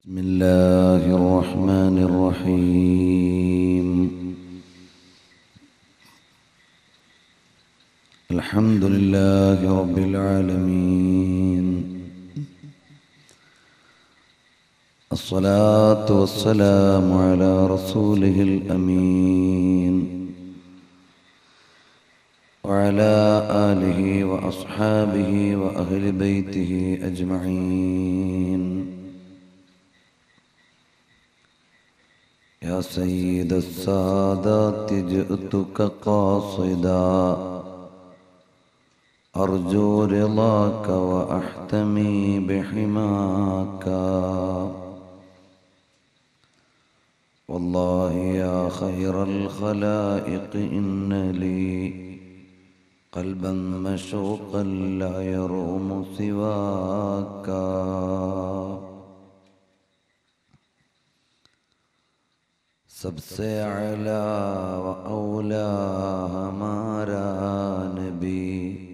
بسم الله الرحمن الرحيم الحمد لله رب العالمين الصلاة والسلام على رسوله الأمين وعلى آله وأصحابه وأهل بيته أجمعين يا سيد السادات جئتك قاصدا أرجو رضاك وأحتمي بحماك والله يا خير الخلائق إن لي قلبا مشوقا لا يروم سواك सबसे अला व औला हमारा नबी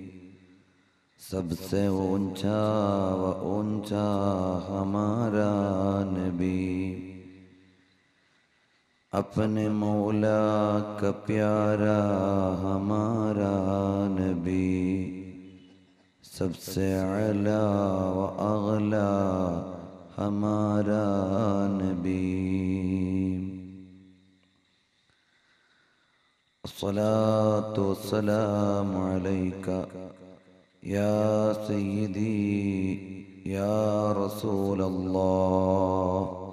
सबसे ऊंचा व ऊंचा हमारा नबी अपने मौला का प्यारा हमारा नबी सबसे अला व अगला हमारा नबी الصلاة والسلام عليك يا سيدي يا رسول الله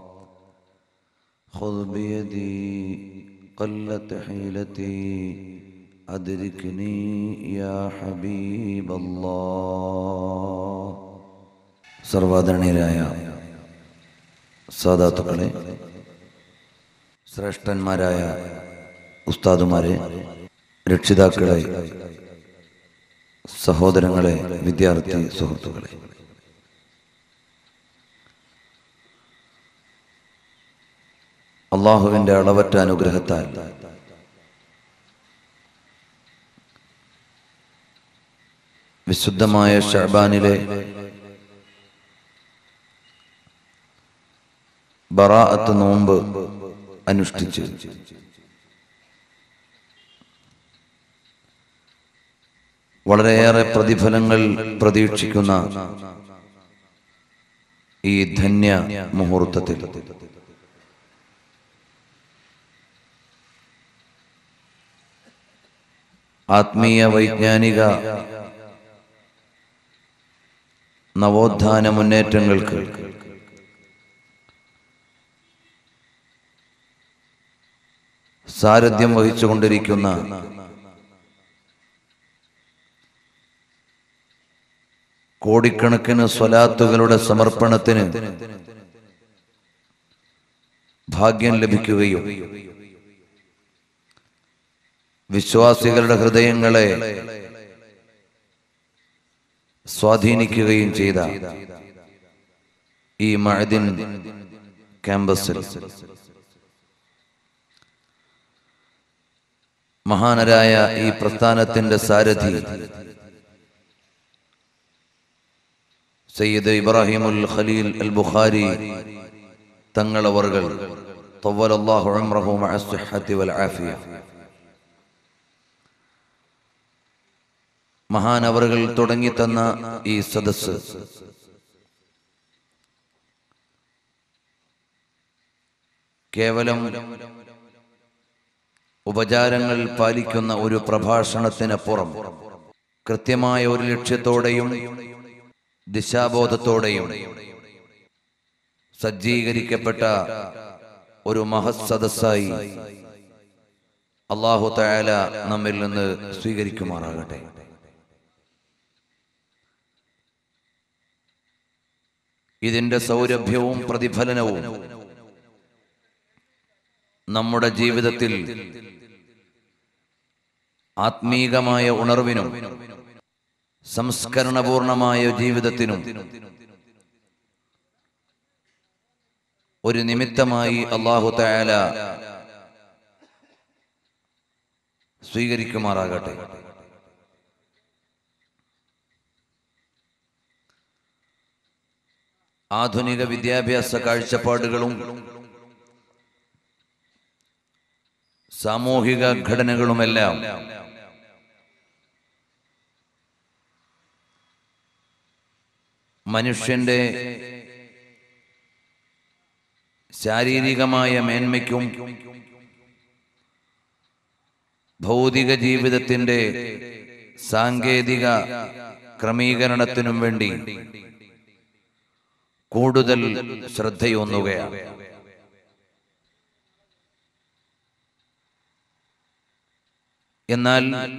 خذ بيدي قلت حيلتي أدركني يا حبيب الله സർവാദരണീയരായ സാദാത്തുക്കളെ ശ്രേഷ്ഠന്മാരായ ഉസ്താദുമാരെ രക്ഷിതാക്കളെ സഹോദരങ്ങളെ വിദ്യാർത്ഥി സുഹൃത്തുക്കളെ അള്ളാഹുവിൻ്റെ അളവറ്റ അനുഗ്രഹത്താൽ വിശുദ്ധമായ ഷഹബാനിലെ ബറാഅത്ത് നോമ്പ് അനുഷ്ഠിച്ച് വളരെയേറെ പ്രതിഫലങ്ങൾ പ്രതീക്ഷിക്കുന്ന ഈ ധന്യ മുഹൂർത്തത്തിൽ ആത്മീയ വൈജ്ഞാനിക നവോത്ഥാന മുന്നേറ്റങ്ങൾക്ക് സാരഥ്യം വഹിച്ചുകൊണ്ടിരിക്കുന്ന കോടിക്കണക്കിന് സ്വലാത്തുകളുടെ സമർപ്പണത്തിന് ഭാഗ്യം ലഭിക്കുകയും വിശ്വാസികളുടെ ഹൃദയങ്ങളെ സ്വാധീനിക്കുകയും ചെയ്ത ഈ മഴദിൻ ക്യാമ്പസിൽ മഹാനരായ ഈ പ്രസ്ഥാനത്തിന്റെ സാരഥി സയ്യിദ് ഇബ്രാഹിമുൽ ഖലീൽ അൽ ബുഖാരി തങ്ങളവർകൾ طولallahu عمره مع الصحة والعافية മഹാനവറുകൾ തുടങ്ങി തന്ന ഈ സദസ് കേവലം ഉപചാരങ്ങൾ പാലിക്കുന്ന ഒരു പ്രഭാഷണത്തിനപ്പുറം കൃത്യമായ ഒരു ലക്ഷ്യത്തോടെയും ദിശാബോധത്തോടെയും സജ്ജീകരിക്കപ്പെട്ട ഒരു മഹത് സദസ്സായി അള്ളാഹു തയാല നമ്മിൽ നിന്ന് സ്വീകരിക്കുമാറാകട്ടെ ഇതിന്റെ സൗരഭ്യവും പ്രതിഫലനവും നമ്മുടെ ജീവിതത്തിൽ ആത്മീകമായ ഉണർവിനും സംസ്കരണപൂർണമായ ജീവിതത്തിനും ഒരു നിമിത്തമായി അള്ളാഹു തയാല സ്വീകരിക്കുമാറാകട്ടെ ആധുനിക വിദ്യാഭ്യാസ കാഴ്ചപ്പാടുകളും സാമൂഹിക ഘടനകളുമെല്ലാം മനുഷ്യന്റെ ശാരീരികമായ മേന്മയ്ക്കും ഭൗതിക ജീവിതത്തിന്റെ സാങ്കേതിക ക്രമീകരണത്തിനും വേണ്ടി കൂടുതൽ ശ്രദ്ധയൂന്നുകയാണ് എന്നാൽ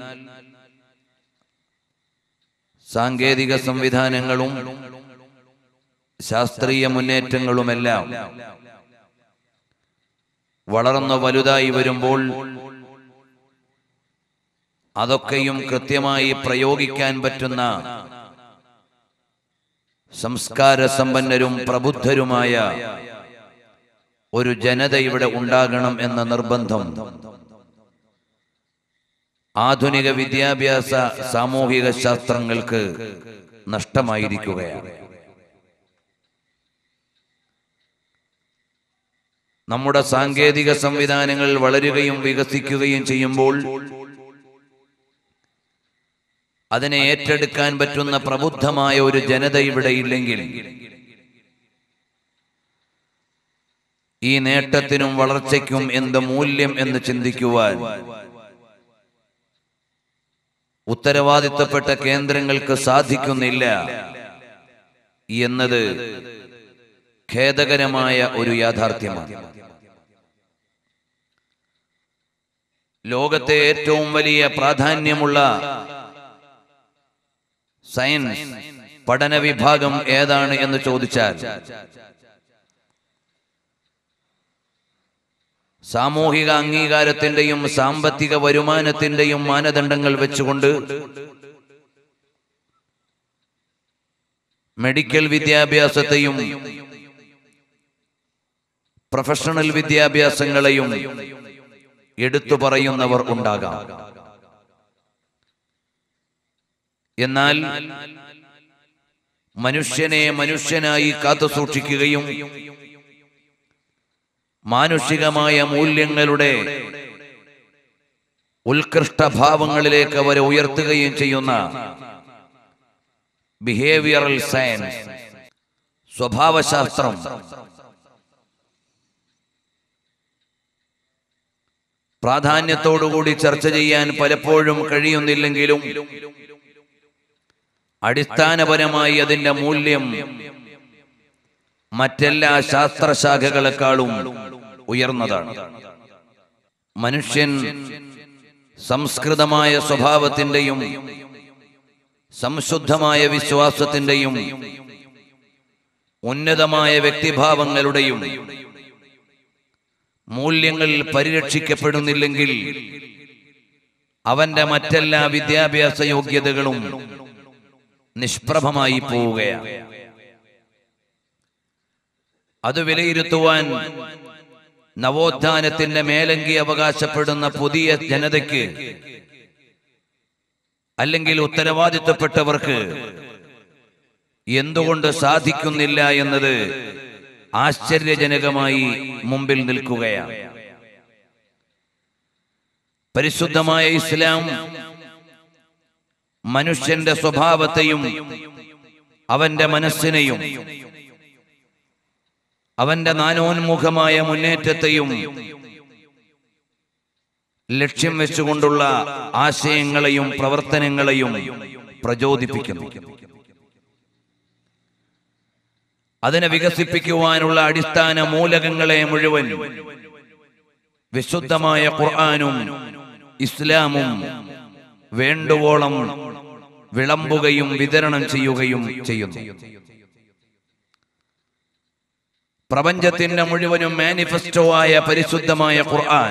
സാങ്കേതിക സംവിധാനങ്ങളും ശാസ്ത്രീയ മുന്നേറ്റങ്ങളുമെല്ലാം വളർന്നു വലുതായി വരുമ്പോൾ അതൊക്കെയും കൃത്യമായി പ്രയോഗിക്കാൻ പറ്റുന്ന സംസ്കാര സമ്പന്നരും പ്രബുദ്ധരുമായ ഒരു ജനത ഇവിടെ ഉണ്ടാകണം എന്ന നിർബന്ധം ആധുനിക വിദ്യാഭ്യാസ സാമൂഹിക ശാസ്ത്രങ്ങൾക്ക് നഷ്ടമായിരിക്കുകയാണ് നമ്മുടെ സാങ്കേതിക സംവിധാനങ്ങൾ വളരുകയും വികസിക്കുകയും ചെയ്യുമ്പോൾ അതിനെ ഏറ്റെടുക്കാൻ പറ്റുന്ന പ്രബുദ്ധമായ ഒരു ജനത ഇവിടെ ഇല്ലെങ്കിൽ ഈ നേട്ടത്തിനും വളർച്ചയ്ക്കും എന്ത് മൂല്യം എന്ന് ചിന്തിക്കുവാൻ ഉത്തരവാദിത്തപ്പെട്ട കേന്ദ്രങ്ങൾക്ക് സാധിക്കുന്നില്ല എന്നത് ഖേദകരമായ ഒരു യാഥാർത്ഥ്യമാണ് ലോകത്തെ ഏറ്റവും വലിയ പ്രാധാന്യമുള്ള സയൻസ് പഠന വിഭാഗം ഏതാണ് എന്ന് ചോദിച്ചാൽ സാമൂഹിക അംഗീകാരത്തിന്റെയും സാമ്പത്തിക വരുമാനത്തിന്റെയും മാനദണ്ഡങ്ങൾ വെച്ചുകൊണ്ട് മെഡിക്കൽ വിദ്യാഭ്യാസത്തെയും പ്രൊഫഷണൽ വിദ്യാഭ്യാസങ്ങളെയും എടുത്തു പറയുന്നവർ ഉണ്ടാകാം എന്നാൽ മനുഷ്യനെ മനുഷ്യനായി കാത്തു സൂക്ഷിക്കുകയും മാനുഷികമായ മൂല്യങ്ങളുടെ ഉത്കൃഷ്ട ഭാവങ്ങളിലേക്ക് അവരെ ഉയർത്തുകയും ചെയ്യുന്ന ബിഹേവിയറൽ സയൻസ് സ്വഭാവശാസ്ത്രം പ്രാധാന്യത്തോടുകൂടി ചർച്ച ചെയ്യാൻ പലപ്പോഴും കഴിയുന്നില്ലെങ്കിലും അടിസ്ഥാനപരമായി അതിന്റെ മൂല്യം മറ്റെല്ലാ ശാസ്ത്രശാഖകളെക്കാളും ഉയർന്നതാണ് മനുഷ്യൻ സംസ്കൃതമായ സ്വഭാവത്തിന്റെയും സംശുദ്ധമായ വിശ്വാസത്തിന്റെയും ഉന്നതമായ വ്യക്തിഭാവങ്ങളുടെയും മൂല്യങ്ങൾ പരിരക്ഷിക്കപ്പെടുന്നില്ലെങ്കിൽ അവന്റെ മറ്റെല്ലാ വിദ്യാഭ്യാസ യോഗ്യതകളും നിഷ്പ്രഭമായി പോവുകയാണ് അത് വിലയിരുത്തുവാൻ നവോത്ഥാനത്തിന്റെ മേലങ്കി അവകാശപ്പെടുന്ന പുതിയ ജനതയ്ക്ക് അല്ലെങ്കിൽ ഉത്തരവാദിത്തപ്പെട്ടവർക്ക് എന്തുകൊണ്ട് സാധിക്കുന്നില്ല എന്നത് ആശ്ചര്യജനകമായി മുമ്പിൽ നിൽക്കുകയാണ് പരിശുദ്ധമായ ഇസ്ലാം മനുഷ്യന്റെ സ്വഭാവത്തെയും അവന്റെ മനസ്സിനെയും അവന്റെ നാനോന്മുഖമായ മുന്നേറ്റത്തെയും ലക്ഷ്യം വെച്ചുകൊണ്ടുള്ള ആശയങ്ങളെയും പ്രവർത്തനങ്ങളെയും പ്രചോദിപ്പിക്കുന്നു അതിനെ വികസിപ്പിക്കുവാനുള്ള അടിസ്ഥാന മൂലകങ്ങളെ മുഴുവൻ വിശുദ്ധമായ ഖുർആാനും ഇസ്ലാമും വേണ്ടുവോളം വിളമ്പുകയും വിതരണം ചെയ്യുകയും ചെയ്യുന്നു പ്രപഞ്ചത്തിന്റെ മുഴുവനും മാനിഫെസ്റ്റോ ആയ പരിശുദ്ധമായ ഖുർആൻ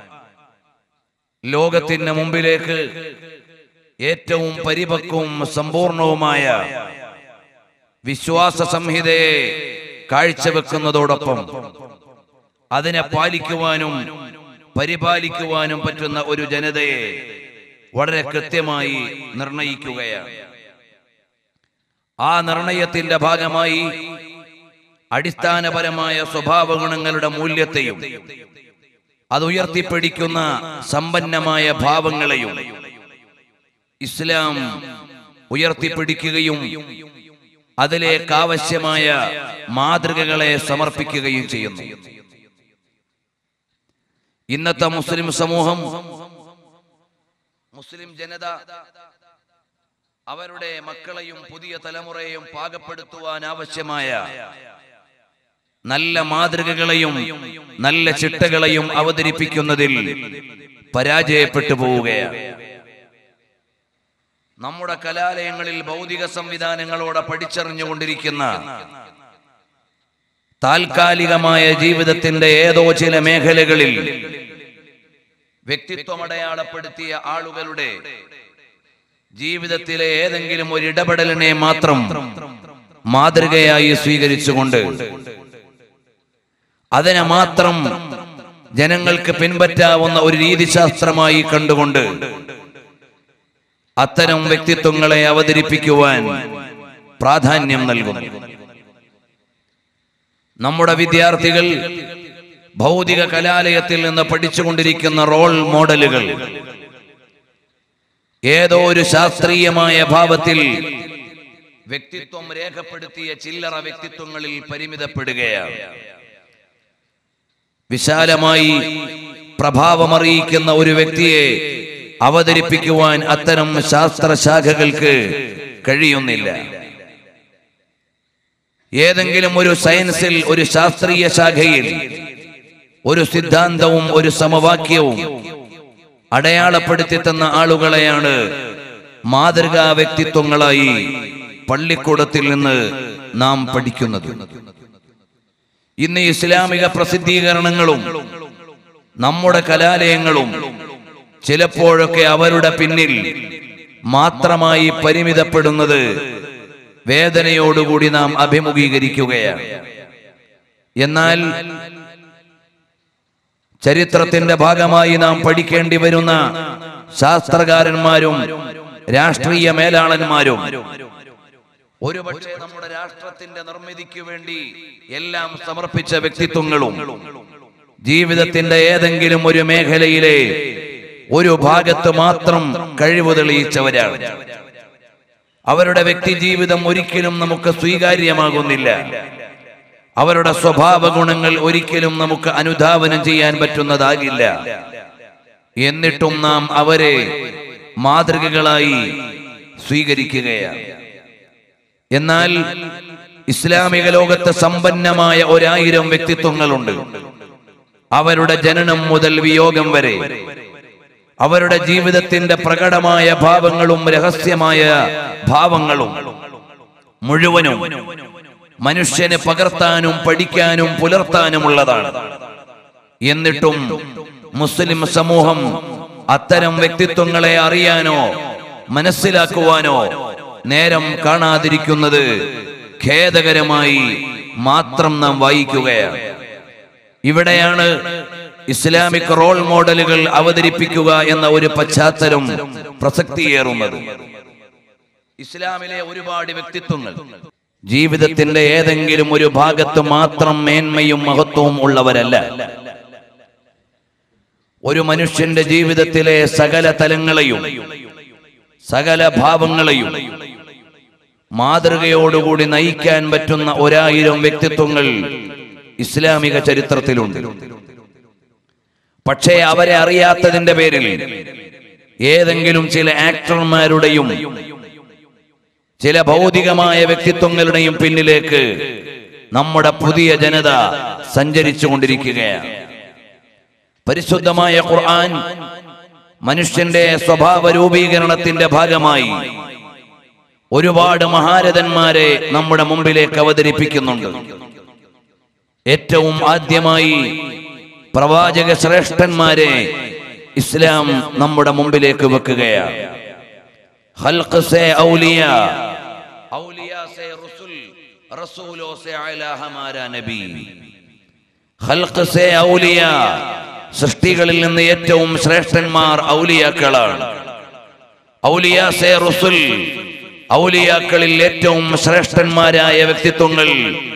ലോകത്തിന് മുമ്പിലേക്ക് ഏറ്റവും പരിപക്വവും സമ്പൂർണവുമായ വിശ്വാസ സംഹിതയെ കാഴ്ചവെക്കുന്നതോടൊപ്പം അതിനെ പാലിക്കുവാനും പരിപാലിക്കുവാനും പറ്റുന്ന ഒരു ജനതയെ വളരെ കൃത്യമായി നിർണയിക്കുകയാണ് ആ നിർണയത്തിന്റെ ഭാഗമായി അടിസ്ഥാനപരമായ സ്വഭാവ ഗുണങ്ങളുടെ മൂല്യത്തെയും അത് ഉയർത്തിപ്പിടിക്കുന്ന സമ്പന്നമായ ഭാവങ്ങളെയും ഇസ്ലാം ഉയർത്തിപ്പിടിക്കുകയും അതിലേക്ക് ആവശ്യമായ മാതൃകകളെ സമർപ്പിക്കുകയും ചെയ്യുന്നു ഇന്നത്തെ മുസ്ലിം സമൂഹം മുസ്ലിം ജനത അവരുടെ മക്കളെയും പുതിയ തലമുറയെയും പാകപ്പെടുത്തുവാൻ ആവശ്യമായ നല്ല മാതൃകകളെയും നല്ല ചിട്ടകളെയും അവതരിപ്പിക്കുന്നതിൽ പരാജയപ്പെട്ടു പോവുകയാണ് നമ്മുടെ കലാലയങ്ങളിൽ ഭൗതിക സംവിധാനങ്ങളോടെ പഠിച്ചറിഞ്ഞുകൊണ്ടിരിക്കുന്ന താൽക്കാലികമായ ജീവിതത്തിന്റെ ഏതോ ചില മേഖലകളിൽ വ്യക്തിത്വം അടയാളപ്പെടുത്തിയ ആളുകളുടെ ജീവിതത്തിലെ ഏതെങ്കിലും ഒരു ഇടപെടലിനെ മാത്രം മാതൃകയായി സ്വീകരിച്ചുകൊണ്ട് അതിനെ മാത്രം ജനങ്ങൾക്ക് പിൻപറ്റാവുന്ന ഒരു രീതിശാസ്ത്രമായി കണ്ടുകൊണ്ട് അത്തരം വ്യക്തിത്വങ്ങളെ അവതരിപ്പിക്കുവാൻ പ്രാധാന്യം നൽകുന്നു നമ്മുടെ വിദ്യാർത്ഥികൾ ഭൗതിക കലാലയത്തിൽ നിന്ന് പഠിച്ചുകൊണ്ടിരിക്കുന്ന റോൾ മോഡലുകൾ ഏതോ ഒരു ശാസ്ത്രീയമായ ഭാവത്തിൽ വ്യക്തിത്വം രേഖപ്പെടുത്തിയ ചില്ലറ വ്യക്തിത്വങ്ങളിൽ പരിമിതപ്പെടുകയാണ് വിശാലമായി പ്രഭാവമറിയിക്കുന്ന ഒരു വ്യക്തിയെ അവതരിപ്പിക്കുവാൻ അത്തരം ശാസ്ത്രശാഖകൾക്ക് കഴിയുന്നില്ല ഏതെങ്കിലും ഒരു സയൻസിൽ ഒരു ശാസ്ത്രീയ ശാഖയിൽ ഒരു സിദ്ധാന്തവും ഒരു സമവാക്യവും അടയാളപ്പെടുത്തി തന്ന ആളുകളെയാണ് മാതൃകാ വ്യക്തിത്വങ്ങളായി പള്ളിക്കൂടത്തിൽ നിന്ന് നാം പഠിക്കുന്നത് ഇന്ന് ഇസ്ലാമിക പ്രസിദ്ധീകരണങ്ങളും നമ്മുടെ കലാലയങ്ങളും ചിലപ്പോഴൊക്കെ അവരുടെ പിന്നിൽ മാത്രമായി പരിമിതപ്പെടുന്നത് വേദനയോടുകൂടി നാം അഭിമുഖീകരിക്കുകയാണ് എന്നാൽ ചരിത്രത്തിന്റെ ഭാഗമായി നാം പഠിക്കേണ്ടി വരുന്ന ശാസ്ത്രകാരന്മാരും രാഷ്ട്രീയ മേലാളന്മാരും ഒരുപക്ഷെ നമ്മുടെ രാഷ്ട്രത്തിന്റെ നിർമ്മിതിക്ക് വേണ്ടി എല്ലാം സമർപ്പിച്ച വ്യക്തിത്വങ്ങളും ജീവിതത്തിന്റെ ഏതെങ്കിലും ഒരു മേഖലയിലെ ഒരു ഭാഗത്ത് മാത്രം കഴിവ് തെളിയിച്ചവരാണ് അവരുടെ വ്യക്തി ജീവിതം ഒരിക്കലും നമുക്ക് സ്വീകാര്യമാകുന്നില്ല അവരുടെ സ്വഭാവ ഗുണങ്ങൾ ഒരിക്കലും നമുക്ക് അനുധാവനം ചെയ്യാൻ പറ്റുന്നതാകില്ല എന്നിട്ടും നാം അവരെ മാതൃകകളായി സ്വീകരിക്കുകയാണ് എന്നാൽ ഇസ്ലാമിക ലോകത്ത് സമ്പന്നമായ ഒരായിരം വ്യക്തിത്വങ്ങളുണ്ട് അവരുടെ ജനനം മുതൽ വിയോഗം വരെ അവരുടെ ജീവിതത്തിന്റെ പ്രകടമായ ഭാവങ്ങളും രഹസ്യമായ ഭാവങ്ങളും മുഴുവനും മനുഷ്യന് പകർത്താനും പഠിക്കാനും പുലർത്താനുമുള്ളതാണ് എന്നിട്ടും മുസ്ലിം സമൂഹം അത്തരം വ്യക്തിത്വങ്ങളെ അറിയാനോ മനസ്സിലാക്കുവാനോ നേരം കാണാതിരിക്കുന്നത് ഖേദകരമായി മാത്രം നാം വായിക്കുകയാണ് ഇവിടെയാണ് ഇസ്ലാമിക് റോൾ മോഡലുകൾ അവതരിപ്പിക്കുക എന്ന ഒരു പശ്ചാത്തലം പ്രസക്തിയേറുന്നത് ഇസ്ലാമിലെ ഒരുപാട് വ്യക്തിത്വങ്ങൾ ജീവിതത്തിന്റെ ഏതെങ്കിലും ഒരു ഭാഗത്ത് മാത്രം മേന്മയും മഹത്വവും ഉള്ളവരല്ല ഒരു മനുഷ്യന്റെ ജീവിതത്തിലെ സകല തലങ്ങളെയും സകല ഭാവങ്ങളെയും മാതൃകയോടുകൂടി നയിക്കാൻ പറ്റുന്ന ഒരായിരം വ്യക്തിത്വങ്ങൾ ഇസ്ലാമിക ചരിത്രത്തിലുണ്ട് പക്ഷേ അവരെ അറിയാത്തതിന്റെ പേരിൽ ഏതെങ്കിലും ചില ആക്ടർമാരുടെയും ചില ഭൗതികമായ വ്യക്തിത്വങ്ങളുടെയും പിന്നിലേക്ക് നമ്മുടെ പുതിയ ജനത സഞ്ചരിച്ചു കൊണ്ടിരിക്കുകയാണ് പരിശുദ്ധമായ ഖുർആൻ മനുഷ്യന്റെ സ്വഭാവ രൂപീകരണത്തിന്റെ ഭാഗമായി ഒരുപാട് മഹാരഥന്മാരെ നമ്മുടെ മുമ്പിലേക്ക് അവതരിപ്പിക്കുന്നുണ്ട് ഏറ്റവും ആദ്യമായി പ്രവാചക ശ്രേഷ്ഠന്മാരെ ഇസ്ലാം നമ്മുടെ മുമ്പിലേക്ക് വെക്കുകയാണ് ഖൽഖ് സേ ഔലിയ ഔലിയ സേ റസുൽ റസൂലോ സേ അലാ ഹമാരാ നബി ഖൽഖ് സേ ഔലിയ സൃഷ്ടികളിൽ നിന്ന് ഏറ്റവും ശ്രേഷ്ഠന്മാർ ഔലിയാക്കളാണ് ഔലിയ സേ റസുൽ ഔലിയാക്കളിൽ ഏറ്റവും ശ്രേഷ്ഠന്മാരായ വ്യക്തിത്വങ്ങൾ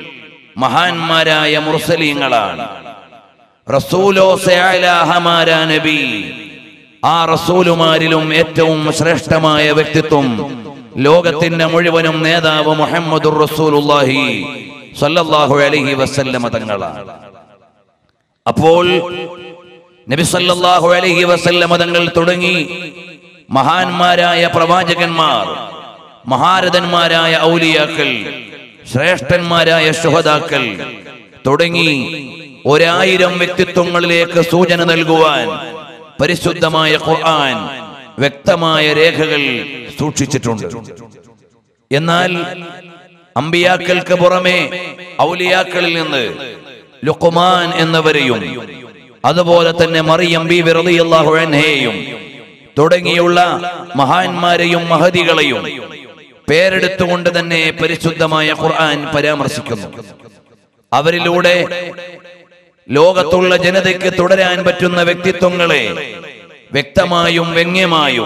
മഹാന്മാരായ മുർസലീങ്ങളാണ് റസൂലോ സയാലാഹമാരാ നബി ആ റസൂലുമാരിലും ഏറ്റവും ശ്രേഷ്ഠമായ വ്യക്തിത്വം ലോകത്തിന്റെ മുഴുവനും നേതാവ് മുഹമ്മദുർ റസൂലുള്ളാഹി സല്ലല്ലാഹു അലൈഹി വസല്ലമ തങ്ങളാണ് അപ്പോൾ നബി സല്ലല്ലാഹു അലൈഹി വസല്ലമ തങ്ങൾ തുടങ്ങി മഹാന്മാരായ പ്രവാചകന്മാർ മഹാരഥന്മാരായ ഔലിയാക്കൾ ശ്രേഷ്ഠന്മാരായ ശുഹദാക്കൾ തുടങ്ങി ഒരായിരം വ്യക്തിത്വങ്ങളിലേക്ക് സൂചന നൽകുവാൻ പരിശുദ്ധമായ ഖുർആൻ വ്യക്തമായ രേഖകൾ സൂക്ഷിച്ചിട്ടുണ്ട് എന്നാൽ അമ്പിയാക്കൾക്ക് പുറമെ ഔലിയാക്കളിൽ നിന്ന് ലുഖ്മാൻ എന്നവരെയും അതുപോലെ തന്നെ മറിയം ബി റളിയല്ലാഹു അൻഹയെയും തുടങ്ങിയുള്ള മഹാന്മാരെയും മഹതികളെയും പേരെടുത്തുകൊണ്ട് തന്നെ പരിശുദ്ധമായ ഖുർആൻ പരാമർശിക്കുന്നു അവരിലൂടെ ലോകത്തുള്ള ജനതയ്ക്ക് തുടരാൻ പറ്റുന്ന വ്യക്തിത്വങ്ങളെ വ്യക്തമായും വ്യംഗ്യമായും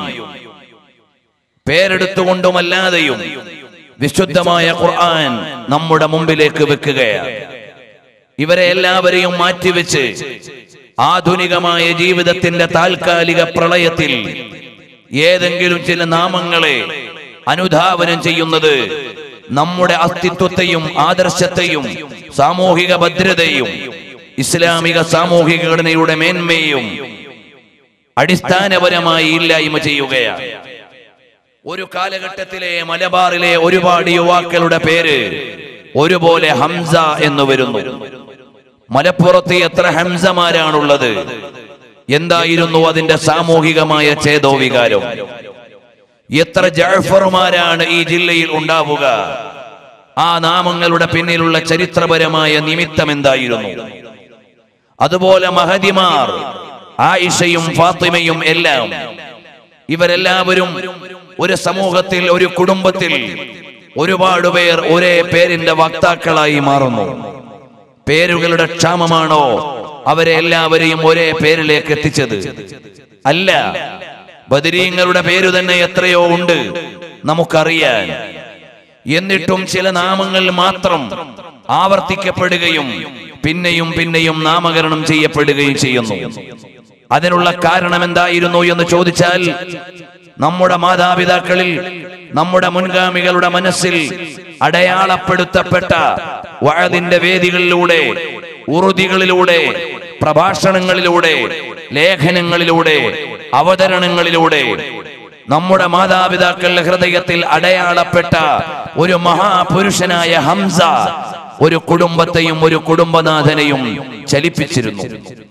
പേരെടുത്തുകൊണ്ടുമല്ലാതെയും വിശുദ്ധമായ ഖുർആൻ നമ്മുടെ മുമ്പിലേക്ക് വെക്കുകയാണ് ഇവരെ എല്ലാവരെയും മാറ്റിവെച്ച് ആധുനികമായ ജീവിതത്തിന്റെ താൽക്കാലിക പ്രളയത്തിൽ ഏതെങ്കിലും ചില നാമങ്ങളെ അനുധാവനം ചെയ്യുന്നത് നമ്മുടെ അസ്തിത്വത്തെയും ആദർശത്തെയും സാമൂഹിക ഭദ്രതയും ഇസ്ലാമിക സാമൂഹിക ഘടനയുടെ മേന്മയും അടിസ്ഥാനപരമായി ഇല്ലായ്മ ചെയ്യുകയാണ് ഒരു കാലഘട്ടത്തിലെ മലബാറിലെ ഒരുപാട് യുവാക്കളുടെ പേര് ഒരുപോലെ ഹംസ എന്ന് വരുന്നു മലപ്പുറത്ത് എത്ര ഹംസമാരാണുള്ളത് എന്തായിരുന്നു അതിന്റെ സാമൂഹികമായ ചേതോവികാരം എത്ര ജാഫറുമാരാണ് ഈ ജില്ലയിൽ ഉണ്ടാവുക ആ നാമങ്ങളുടെ പിന്നിലുള്ള ചരിത്രപരമായ നിമിത്തം എന്തായിരുന്നു അതുപോലെ മഹതിമാർ ആയിഷയും ഫാത്തിമയും എല്ലാം ഇവരെല്ലാവരും ഒരു സമൂഹത്തിൽ ഒരു കുടുംബത്തിൽ ഒരുപാട് പേർ ഒരേ പേരിന്റെ വക്താക്കളായി മാറുന്നു പേരുകളുടെ ക്ഷാമമാണോ അവരെ എല്ലാവരെയും ഒരേ പേരിലേക്ക് എത്തിച്ചത് അല്ല ബദരീങ്ങളുടെ പേരു തന്നെ എത്രയോ ഉണ്ട് നമുക്കറിയാൻ എന്നിട്ടും ചില നാമങ്ങൾ മാത്രം ആവർത്തിക്കപ്പെടുകയും പിന്നെയും പിന്നെയും നാമകരണം ചെയ്യപ്പെടുകയും ചെയ്യുന്നു അതിനുള്ള കാരണം എന്തായിരുന്നു എന്ന് ചോദിച്ചാൽ നമ്മുടെ മാതാപിതാക്കളിൽ നമ്മുടെ മുൻഗാമികളുടെ മനസ്സിൽ അടയാളപ്പെടുത്തപ്പെട്ട വഴതിന്റെ വേദികളിലൂടെ ഉറുതികളിലൂടെ പ്രഭാഷണങ്ങളിലൂടെ ലേഖനങ്ങളിലൂടെ അവതരണങ്ങളിലൂടെ നമ്മുടെ മാതാപിതാക്കളുടെ ഹൃദയത്തിൽ അടയാളപ്പെട്ട ഒരു മഹാപുരുഷനായ ഹംസ ഒരു കുടുംബത്തെയും ഒരു കുടുംബനാഥനെയും ചലിപ്പിച്ചിരുന്നു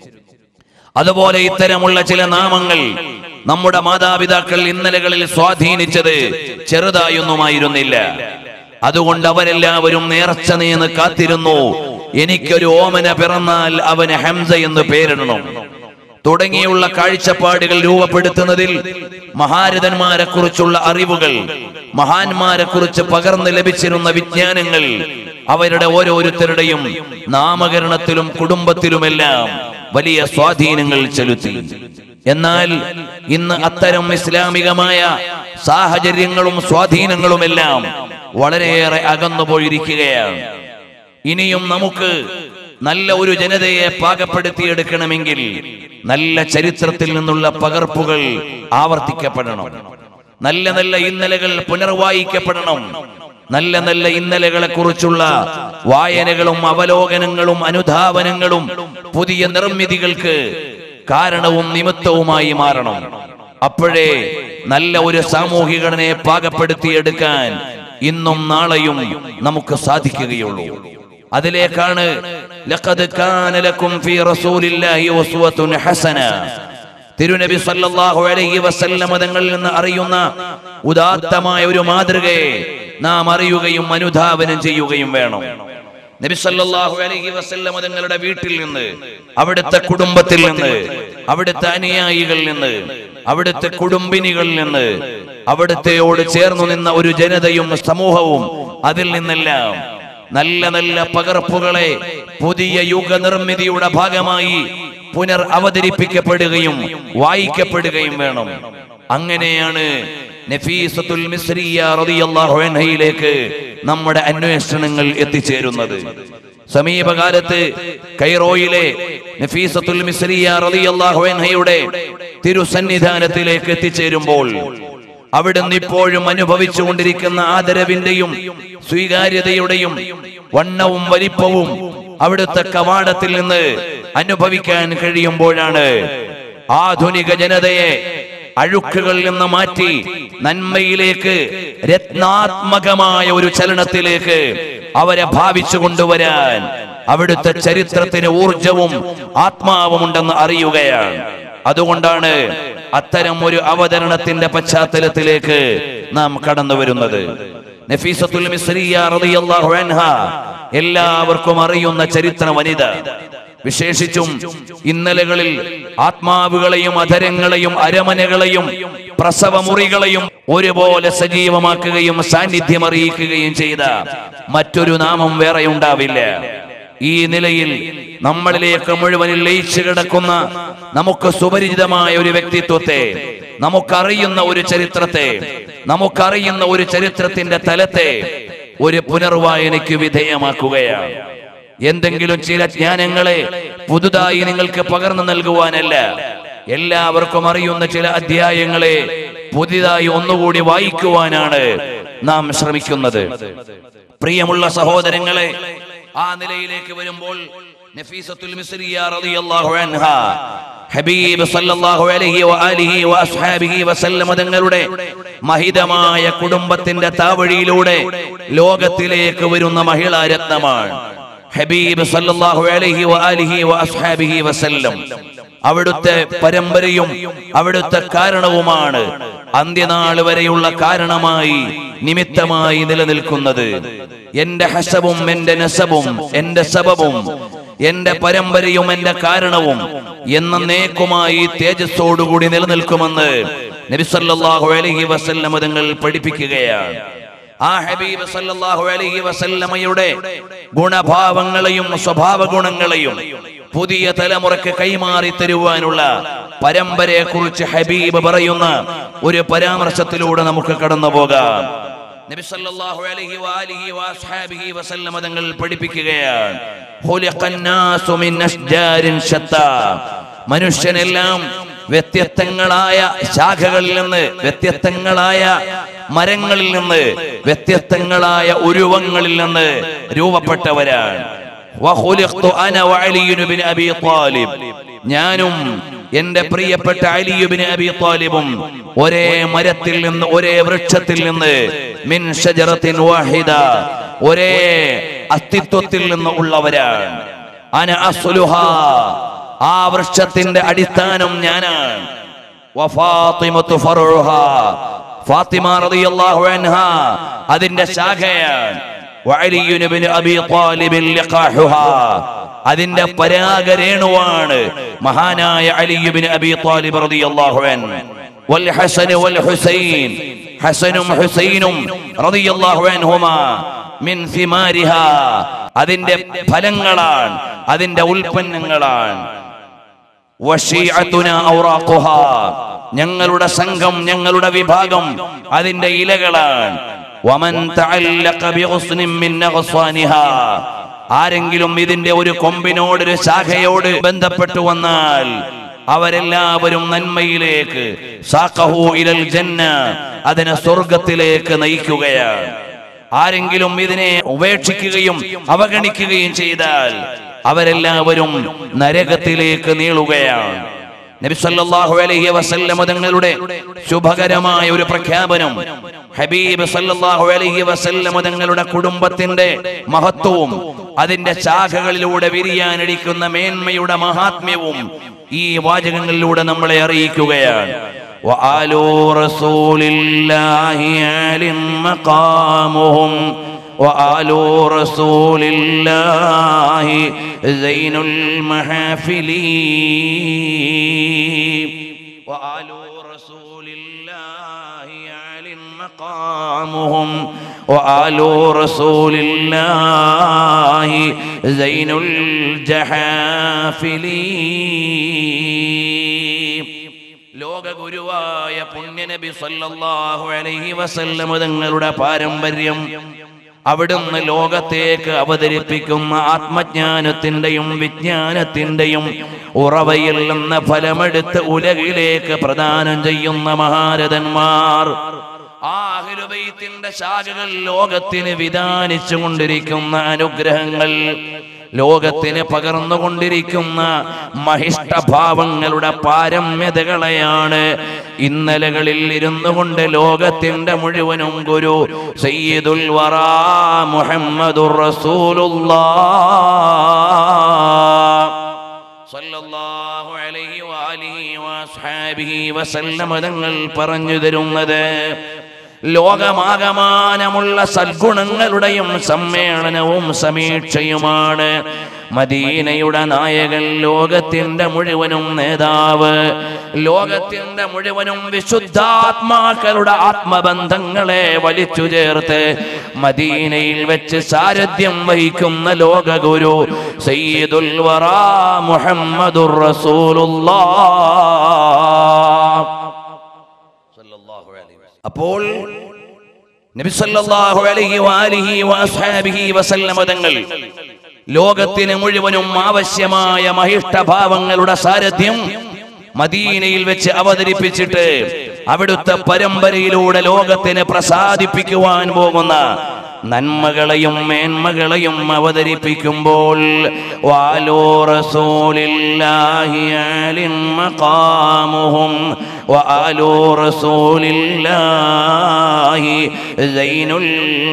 അതുപോലെ ഇത്തരമുള്ള ചില നാമങ്ങൾ നമ്മുടെ മാതാപിതാക്കൾ ഇന്നലകളിൽ സ്വാധീനിച്ചത് ചെറുതായൊന്നുമായിരുന്നില്ല അതുകൊണ്ട് അവരെല്ലാവരും നേർച്ച നീന്ന് കാത്തിരുന്നു എനിക്കൊരു ഓമന പിറന്നാൽ അവന് ഹംസ എന്ന് പേരിടണം തുടങ്ങിയുള്ള കാഴ്ചപ്പാടുകൾ രൂപപ്പെടുത്തുന്നതിൽ മഹാരഥന്മാരെ കുറിച്ചുള്ള അറിവുകൾ മഹാന്മാരെ കുറിച്ച് പകർന്നു ലഭിച്ചിരുന്ന വിജ്ഞാനങ്ങൾ അവരുടെ ഓരോരുത്തരുടെയും നാമകരണത്തിലും കുടുംബത്തിലുമെല്ലാം വലിയ സ്വാധീനങ്ങൾ ചെലുത്തി എന്നാൽ ഇന്ന് അത്തരം ഇസ്ലാമികമായ സാഹചര്യങ്ങളും സ്വാധീനങ്ങളുമെല്ലാം വളരെയേറെ അകന്നുപോയിരിക്കുകയാണ് ഇനിയും നമുക്ക് നല്ല ഒരു ജനതയെ പാകപ്പെടുത്തിയെടുക്കണമെങ്കിൽ നല്ല ചരിത്രത്തിൽ നിന്നുള്ള പകർപ്പുകൾ ആവർത്തിക്കപ്പെടണം നല്ല നല്ല ഇന്നലകൾ പുനർവായിക്കപ്പെടണം നല്ല നല്ല ഇന്നലകളെ കുറിച്ചുള്ള വായനകളും അവലോകനങ്ങളും അനുധാവനങ്ങളും പുതിയ നിർമ്മിതികൾക്ക് കാരണവും നിമിത്തവുമായി മാറണം അപ്പോഴേ നല്ല ഒരു സാമൂഹിക ഘടനയെ പാകപ്പെടുത്തിയെടുക്കാൻ ഇന്നും നാളെയും നമുക്ക് സാധിക്കുകയുള്ളൂ അതിലേക്കാണ് ലഖദ് കാന ലക്കും ഫീ റസൂലില്ലാഹി ഉസ്വത്തുൻ ഹസന തിരുനബി സല്ലല്ലാഹു അലൈഹി വസല്ലം തങ്ങളിൽ നിന്ന് അറിയുന്ന ഉദാത്തമായ ഒരു മാതൃകയെ നാം അറിയുകയും അനുധാവനം ചെയ്യുകയും വേണം നബി സല്ലല്ലാഹു അലൈഹി വസല്ലം തങ്ങളുടെ വീട്ടിൽ നിന്ന് അവിടുത്തെ കുടുംബത്തിൽ നിന്ന് അവിടുത്തെ അനുയായികളിൽ നിന്ന് അവിടുത്തെ കുടുംബിനികളിൽ നിന്ന് അവിടുത്തെയോട് ചേർന്നു നിന്ന ഒരു ജനതയും സമൂഹവും അതിൽ നിന്നെല്ലാം നല്ല നല്ല പകർപ്പുകളെ പുതിയ യുഗ നിർമ്മിതിയുടെ ഭാഗമായി പുനർ അവതരിപ്പിക്കപ്പെടുകയും വായിക്കപ്പെടുകയും വേണം അങ്ങനെയാണ് നഫീസത്തുൽ മിസ്രിയ റളിയല്ലാഹു അൻഹയിലേക്ക് നമ്മുടെ അന്വേഷണങ്ങൾ എത്തിച്ചേരുന്നത് സമീപകാലത്ത് കൈറോയിലെ നഫീസത്തുൽ മിസ്രിയ റളിയല്ലാഹു അൻഹയുടെ തിരുസന്നിധാനത്തിലേക്ക് എത്തിച്ചേരുമ്പോൾ അവിടുന്ന് ഇപ്പോഴും അനുഭവിച്ചുകൊണ്ടിരിക്കുന്ന ആദരവിന്റെയും സ്വീകാര്യതയുടെയും വണ്ണവും വലിപ്പവും അവിടുത്തെ കവാടത്തിൽ നിന്ന് അനുഭവിക്കാൻ കഴിയുമ്പോഴാണ് ആധുനിക ജനതയെ അഴുക്കുകളിൽ നിന്ന് മാറ്റി നന്മയിലേക്ക് രത്നാത്മകമായ ഒരു ചലനത്തിലേക്ക് അവരെ ഭാവിച്ചു കൊണ്ടുവരാൻ അവിടുത്തെ ചരിത്രത്തിന് ഊർജവും ആത്മാവുമുണ്ടെന്ന് അറിയുകയാണ് അതുകൊണ്ടാണ് അത്തരം ഒരു അവതരണത്തിന്റെ പശ്ചാത്തലത്തിലേക്ക് നാം കടന്നു വരുന്നത് നഫീസത്തുൽ മിസ്രിയ റളിയല്ലാഹു അൻഹ എല്ലാവർക്കും അറിയുന്ന ചരിത്ര വനിത വിശേഷിച്ചും ഇന്നലകളിൽ ആത്മാവുകളെയും അധരങ്ങളെയും അരമനകളെയും പ്രസവമുറികളെയും ഒരുപോലെ സജീവമാക്കുകയും സാന്നിധ്യം അറിയിക്കുകയും ചെയ്ത മറ്റൊരു നാമം വേറെ ഉണ്ടാവില്ല ഈ നിലയിൽ നമ്മളിലേക്ക് മുഴുവനിൽ ലയിച്ചു കിടക്കുന്ന നമുക്ക് സുപരിചിതമായ ഒരു വ്യക്തിത്വത്തെ നമുക്കറിയുന്ന ഒരു ചരിത്രത്തെ നമുക്കറിയുന്ന ഒരു ചരിത്രത്തിന്റെ തലത്തെ ഒരു പുനർവായനയ്ക്ക് വിധേയമാക്കുകയാണ് എന്തെങ്കിലും ചില ജ്ഞാനങ്ങളെ പുതുതായി നിങ്ങൾക്ക് പകർന്നു നൽകുവാനല്ല എല്ലാവർക്കും അറിയുന്ന ചില അധ്യായങ്ങളെ പുതിയതായി ഒന്നുകൂടി വായിക്കുവാനാണ് നാം ശ്രമിക്കുന്നത് പ്രിയമുള്ള സഹോദരങ്ങളെ ആ നിലയിലേക്ക് വരുമ്പോൾ നഫീസത്തുൽ മിസ്രിയ റളിയല്ലാഹു അൻഹ ഹബീബ് സല്ലല്ലാഹു അലൈഹി വആലിഹി വഅസ്ഹാബിഹി വസല്ലമ തങ്ങളുടെ മഹിതമായ കുടുംബത്തിന്റെ താവഴിയിലൂടെ ലോകത്തിലേക്ക് വരുന്ന മഹിളാ രത്നമാണ് ഹബീബ് സല്ലല്ലാഹു അലൈഹി വആലിഹി വഅസ്ഹാബിഹി വസല്ലം അവിടുത്തെ പരമ്പരയും അവിടുത്തെ കാരണവുമാണ് അന്ത്യനാൾ വരെയുള്ള കാരണമായി നിമിത്തമായി നിലനിൽക്കുന്നത് എന്റെ ഹസബും എന്റെ നസബും എന്റെ സബബും എന്റെ പരമ്പരയും എന്റെ കാരണവും എന്നേക്കുമായി തേജസ്സോടുകൂടി നിലനിൽക്കുമെന്ന് നബിസല്ലാഹു അലഹി വസല്ലമ തങ്ങൾ പഠിപ്പിക്കുകയാണ് ആ ഹബീബ് സല്ലല്ലാഹു അലൈഹി വസല്ലമയുടെ ഗുണഭാവങ്ങളെയും സ്വഭാവ ഗുണങ്ങളെയും പുതിയ തലമുറയ്ക്ക് കൈമാറി തരുവാനുള്ള പരമ്പരയെ കുറിച്ച് ഹബീബ് പറയുന്ന ഒരു പരാമർശത്തിലൂടെ നമുക്ക് കടന്നു പോകാം നബി സല്ലല്ലാഹു അലൈഹി വആലിഹി വഅസ്ഹാബിഹി വസല്ലമ തങ്ങൾ പഠിപ്പിക്കുകയാണ് ഖുലിഖന്നാസു മിൻ അഷ്ജാരിൻ ശത്താ മനുഷ്യനെല്ലാം വ്യത്യസ്തങ്ങളായ ശാഖകളിൽ നിന്ന് വ്യത്യസ്തങ്ങളായ മരങ്ങളിൽ നിന്ന് വ്യത്യസ്തങ്ങളായ ഉരുവങ്ങളിൽ നിന്ന് രൂപപ്പെട്ടവരാണ് വഖുലിഖ്തു അന വഅലിയു ബിൻ അബീ ത്വാലിബ് ഞാനും എന്റെ പ്രിയപ്പെട്ട അലിയുബിന് അബി താലിബും ഒരേ മരത്തിൽ നിന്ന് ഒരേ വൃക്ഷത്തിൽ നിന്ന് മിൻ ഷജറത്തിൻ വാഹിദ ഒരേ അസ്തിത്വത്തിൽ നിന്ന് ഉള്ളവരാണ് അന അസ്ലുഹ ആ വൃക്ഷത്തിന്റെ അടിസ്ഥാനം ഞാനാണ് വഫാത്തിമത്തു ഫറുഹ ഫാത്തിമ റളിയല്ലാഹു അൻഹ അതിന്റെ ശാഖയാണ് വഅലിയു ബിൻ അബി ത്വാലിബിൻ ലിഖാഹുഹാ അതിന്റെ പരാഗരേണുവാണ് മഹാനായ അലിയുബിൻ അബി താലിബ് റളിയല്ലാഹു അൻഹു വൽ ഹസൻ വൽ ഹുസൈൻ ഹസനും ഹുസൈനും റളിയല്ലാഹു അൻഹുമാ മിൻ സിമാരിഹാ അതിന്റെ ഫലങ്ങളാണ് അതിന്റെ ഉൽപ്പന്നങ്ങളാണ് വശീഅത്തുന ഔറാഖുഹാ ഞങ്ങളുടെ സംഘം ഞങ്ങളുടെ വിഭാഗം അതിന്റെ ഇലകളാണ് വമൻ തഅല്ലഖ ബിഗുസ്നിൻ മിൻ അഗ്സാനിഹാ ആരെങ്കിലും ഇതിന്റെ ഒരു കൊമ്പിനോട് ഒരു ശാഖയോട് ബന്ധപ്പെട്ടു വന്നാൽ അവരെല്ലാവരും നന്മയിലേക്ക് സാഖഹു ഇലൽ ജന്ന അതിനെ സ്വർഗത്തിലേക്ക് നയിക്കുകയാണ് ആരെങ്കിലും ഇതിനെ ഉപേക്ഷിക്കുകയും അവഗണിക്കുകയും ചെയ്താൽ അവരെല്ലാവരും നരകത്തിലേക്ക് നീളുകയാണ് നബി സല്ലല്ലാഹു അലൈഹി വസല്ലം തങ്ങളുടെ ശുഭകരമായ ഒരു പ്രഖ്യാപനം ഹബീബ് സല്ലല്ലാഹു അലൈഹി വസല്ലം തങ്ങളുടെ കുടുംബത്തിന്റെ മഹത്വവും അതിന്റെ ശാഖകളിലൂടെ വിരിയാനടിക്കുന്ന മേന്മയുടെ മഹാത്മ്യവും ഈ വാചകങ്ങളിലൂടെ നമ്മളെ അറിയിക്കുകയാണ് وآل رسول الله عالم مقامهم وآل رسول الله زين المحافل وآل رسول الله عالم مقامهم وآل رسول الله زين الجحافل ലോക ഗുരുവായ പുണ്യനബി സല്ലല്ലാഹു അലൈഹി വസല്ലം തങ്ങളുടെ പാരമ്പര്യം അവിടുന്ന് ലോകത്തേക്ക് അവതരിപ്പിക്കുന്ന ആത്മജ്ഞാനത്തിന്റെയും വിജ്ഞാനത്തിന്റെയും ഉറവയിൽ നിന്ന് ഫലമെടുത്ത് ഉലകിലേക്ക് പ്രദാനം ചെയ്യുന്ന മഹാരഥന്മാർ ആ അഹ്ലുബൈത്തിന്റെ ശാഖകൾ ലോകത്തിന് വിധാനിച്ചു കൊണ്ടിരിക്കുന്ന അനുഗ്രഹങ്ങൾ ലോകത്തിന് പകർന്നുകൊണ്ടിരിക്കുന്ന മഹിഷ്ടഭാവങ്ങളുടെ പാരമ്യതകളെയാണ് ഇന്നലകളിൽ ഇരുന്നു കൊണ്ട് ലോകത്തിന്റെ മുഴുവനും ഗുരു സയ്യിദുൽ വറാ മുഹമ്മദുർ റസൂലുള്ളാഹ് സല്ലല്ലാഹു അലൈഹി വആലിഹി വഅസ്ഹാബിഹി വസല്ലമ തങ്ങൾ പറഞ്ഞു തരുന്നത് ലോകമാകമാനമുള്ള സദ്ഗുണങ്ങളുടെയും സമ്മേളനവും സമീക്ഷയുമാണ് മദീനയുടെ നായകൻ ലോകത്തിന്റെ മുഴുവനും നേതാവ് ലോകത്തിന്റെ മുഴുവനും വിശുദ്ധാത്മാക്കളുടെ ആത്മബന്ധങ്ങളെ വലിച്ചു ചേർത്ത് മദീനയിൽ വെച്ച് സാരഥ്യം വഹിക്കുന്ന ലോകഗുരു സയ്യിദുൽ വറാ മുഹമ്മദുർ റസൂലുള്ളാഹ് സല്ലല്ലാഹു അലൈഹി വസല്ലം. അപ്പോൾ നബി സല്ലല്ലാഹു അലൈഹി വആലിഹി വഅസ്ഹാബിഹി വസല്ലമ തങ്ങൾ ലോകത്തിന് മുഴുവനും ആവശ്യമായ മഹിഷ്ടഭാവങ്ങളുടെ സാരഥ്യം മദീനയിൽ വെച്ച് അവതരിപ്പിച്ചിട്ട് അവിടുത്തെ പരമ്പരയിലൂടെ ലോകത്തിന് പ്രസാദിപ്പിക്കുവാൻ പോകുന്ന നന്മകളെയും മേന്മകളെയും അവതരിപ്പിക്കുമ്പോൾ വാലോ റസൂലില്ലാഹി ആലിൻ മഖാമുഹും വആലു റസൂലില്ലാഹി സൈനുൽ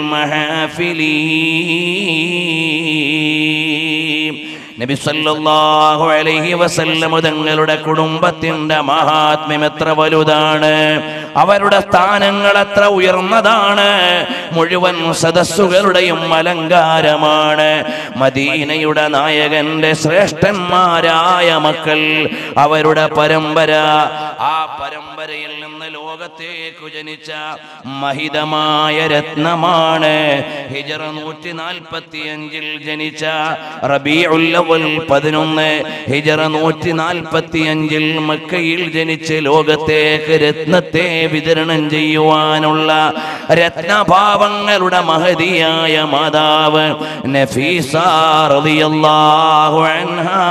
മഹാഫിലീ നബി സല്ലല്ലാഹു അലൈഹി വസല്ലം തങ്ങളുടെ കുടുംബത്തിന്റെ മഹാത്മ്യം എത്ര വലുതാണ് അവരുടെ സ്ഥാനങ്ങൾ എത്ര ഉയർന്നതാണ് മുഴുവൻ സദസ്സുകളുടെയും അലങ്കാരമാണ് മദീനയുടെ നായകന്റെ ശ്രേഷ്ഠന്മാരായ മക്കൾ അവരുടെ പരമ്പര ആ പരമ്പരയിൽ നിന്ന് ലോകത്തേക്കു ജനിച്ച മഹിതമായ രത്നമാണ് ഹിജറ നൂറ്റി നാൽപ്പത്തി അഞ്ചിൽ ജനിച്ച റബീഉല്ലവൽ പതിനൊന്ന് ഹിജറ നൂറ്റി നാൽപ്പത്തി അഞ്ചിൽ മക്കയിൽ ജനിച്ച് ലോകത്തേക്ക് രത്നത്തെ വിതരണം ചെയ്യുവാനുള്ള രത്നഭാവങ്ങളുടെ മഹതിയായ മാതാവ് നഫീസ റളിയല്ലാഹു അൻഹാ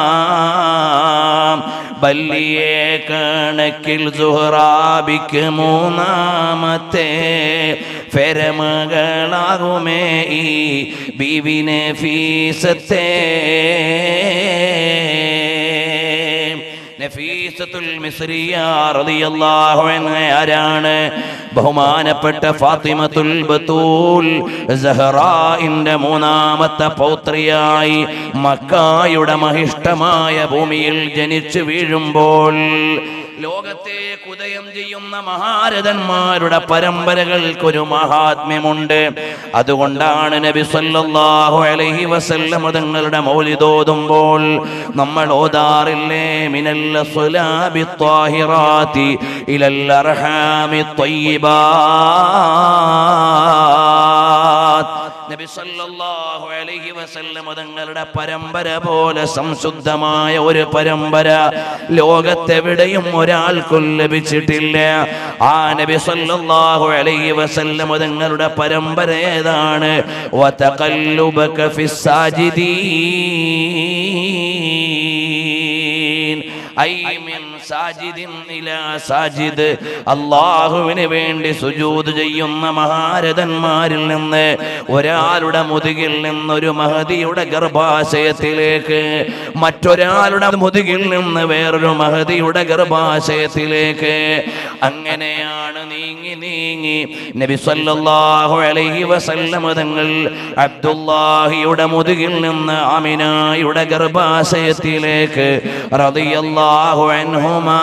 ബല്ലിയെ കണക്കിൽ സുഹറാബിക്ക് മൂന്നാമത്തെ ഫെരമകളാകുമേ ഈ ബീവിനെ ഫീസത്തെ നഫീസത്തുൽ മിസ്രിയ റളിയല്ലാഹു അൻഹ ആരാണ് ബഹുമാനപ്പെട്ട ഫാത്തിമത്തുൽ ബത്തൂൽ സഹറായിന്റെ മൂന്നാമത്തെ പൗത്രിയായി മക്കായുടെ മഹിഷ്ടമായ ഭൂമിയിൽ ജനിച്ചു വീഴുമ്പോൾ ലോകത്തെ ഉദയം ചെയ്യുന്ന മഹാരഥന്മാരുടെ പരമ്പരകൾക്കൊരു മഹാത്മ്യമുണ്ട് അതുകൊണ്ടാണ് നബി സല്ലല്ലാഹു അലൈഹി വസല്ലം തങ്ങളുടെ മൗലിദോതുമ്പോൾ നമ്മൾ ഓതാറില്ലേ മിനൽ സ്വലാബി ത്വാഹിറാത്തി ഇലൽ അർഹാമി ത്വയ്യിബാത്ത് നബി സല്ലല്ലാഹു അലൈഹി വസല്ലം തങ്ങളുടെ പരമ്പര പോലെ സംശുദ്ധമായ ഒരു പരമ്പര ലോകത്തെവിടെയും ഒരാൾക്കും ലഭിച്ചിട്ടില്ല ആ നബി സല്ലല്ലാഹു അലൈഹി വസല്ലം തങ്ങളുടെ പരമ്പര ഏതാണ് വതഖല്ലുബക ഫിസ്സാജിദീൻ ഐ മിൻ സാജിദിൻ ഇലാ സാജിദ് അള്ളാഹുവിന് വേണ്ടി സുജൂദ് ചെയ്യുന്ന മഹാരഥന്മാരിൽ നിന്ന് ഒരാളുടെ മുതുകിൽ നിന്നൊരു മഹതിയുടെ ഗർഭാശയത്തിലേക്ക് മറ്റൊരാളുടെ മുതുകിൽ നിന്ന് വേറൊരു മഹതിയുടെ ഗർഭാശയത്തിലേക്ക് അങ്ങനെയാണ് നീങ്ങി നീങ്ങി നബി സല്ലല്ലാഹു അലൈഹി വസല്ലം തങ്ങൾ അബ്ദുല്ലാഹിയുടെ മുതുകിൽ നിന്ന് ആമിനായുടെ ഗർഭാശയത്തിലേക്ക് റളിയല്ലാഹു അൻഹുമാ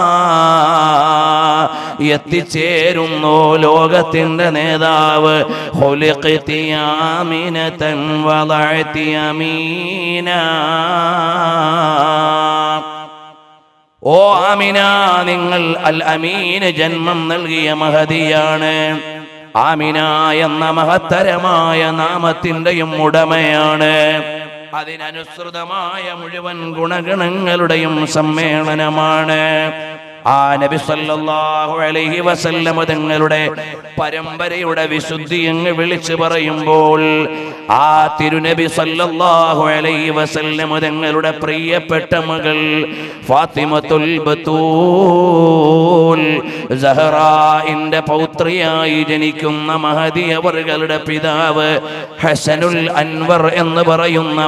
എത്തിച്ചേരുന്നു ലോകത്തിന്റെ നേതാവ് ഖുലിഖ്തി ആമിനതൻ വളഅതി അമീന ഓ ആമിന നിങ്ങൾ അൽ അമീന് ജന്മം നൽകിയ മഹതിയാണ് ആമിന എന്ന മഹത്തരമായ നാമത്തിന്റെയും ഉടമയാണ് അതിനനുസൃതമായ മുഴുവൻ ഗുണഗണങ്ങളുടെയും സമ്മേളനമാണ് ആ നബി സല്ലല്ലാഹു അലൈഹി വസല്ലമ തങ്ങളുടെ പരമ്പരയുടെ വിശുദ്ധി എന്ന് വിളിച്ചു പറയുമ്പോൾ ആ തിരുനബി സല്ലല്ലാഹു അലൈഹി വസല്ലമ തങ്ങളുടെ പ്രിയപ്പെട്ട മകൾ ഫാത്തിമത്തുൽ ബത്തൂൽ സഹറായിന്റെ പൗത്രിയായി ജനിക്കുന്ന മഹദി അവറുകളുടെ പിതാവ് ഹസനുൽ അൻവർ എന്ന് പറയുന്ന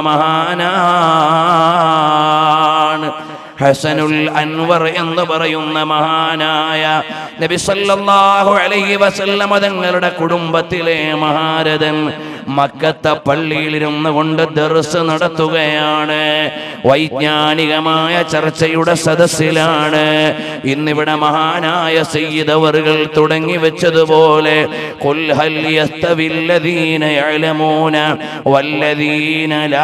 മഹാനാണ് ഹസനുൽ അൻവർ എന്ന് പറയുന്ന മഹാനായ നബി സല്ലല്ലാഹു അലൈഹി വസല്ലമ തങ്ങളുടെ കുടുംബത്തിലെ മഹാരഥൻ മക്കത്തെ പള്ളിയിലിരുന്ന് കൊണ്ട് ദർസ് നടത്തുകയാണ് വൈജ്ഞാനികമായ ചർച്ചയുടെ സദസ്സിലാണ് ഇന്നിവിടെ മഹാനായ സയ്യിദവറുകൾ തുടങ്ങി വെച്ചതുപോലെ ഖുൽ ഹൽ യസ്തവില്ലദീന യഅലമൂന വല്ലദീന ലാ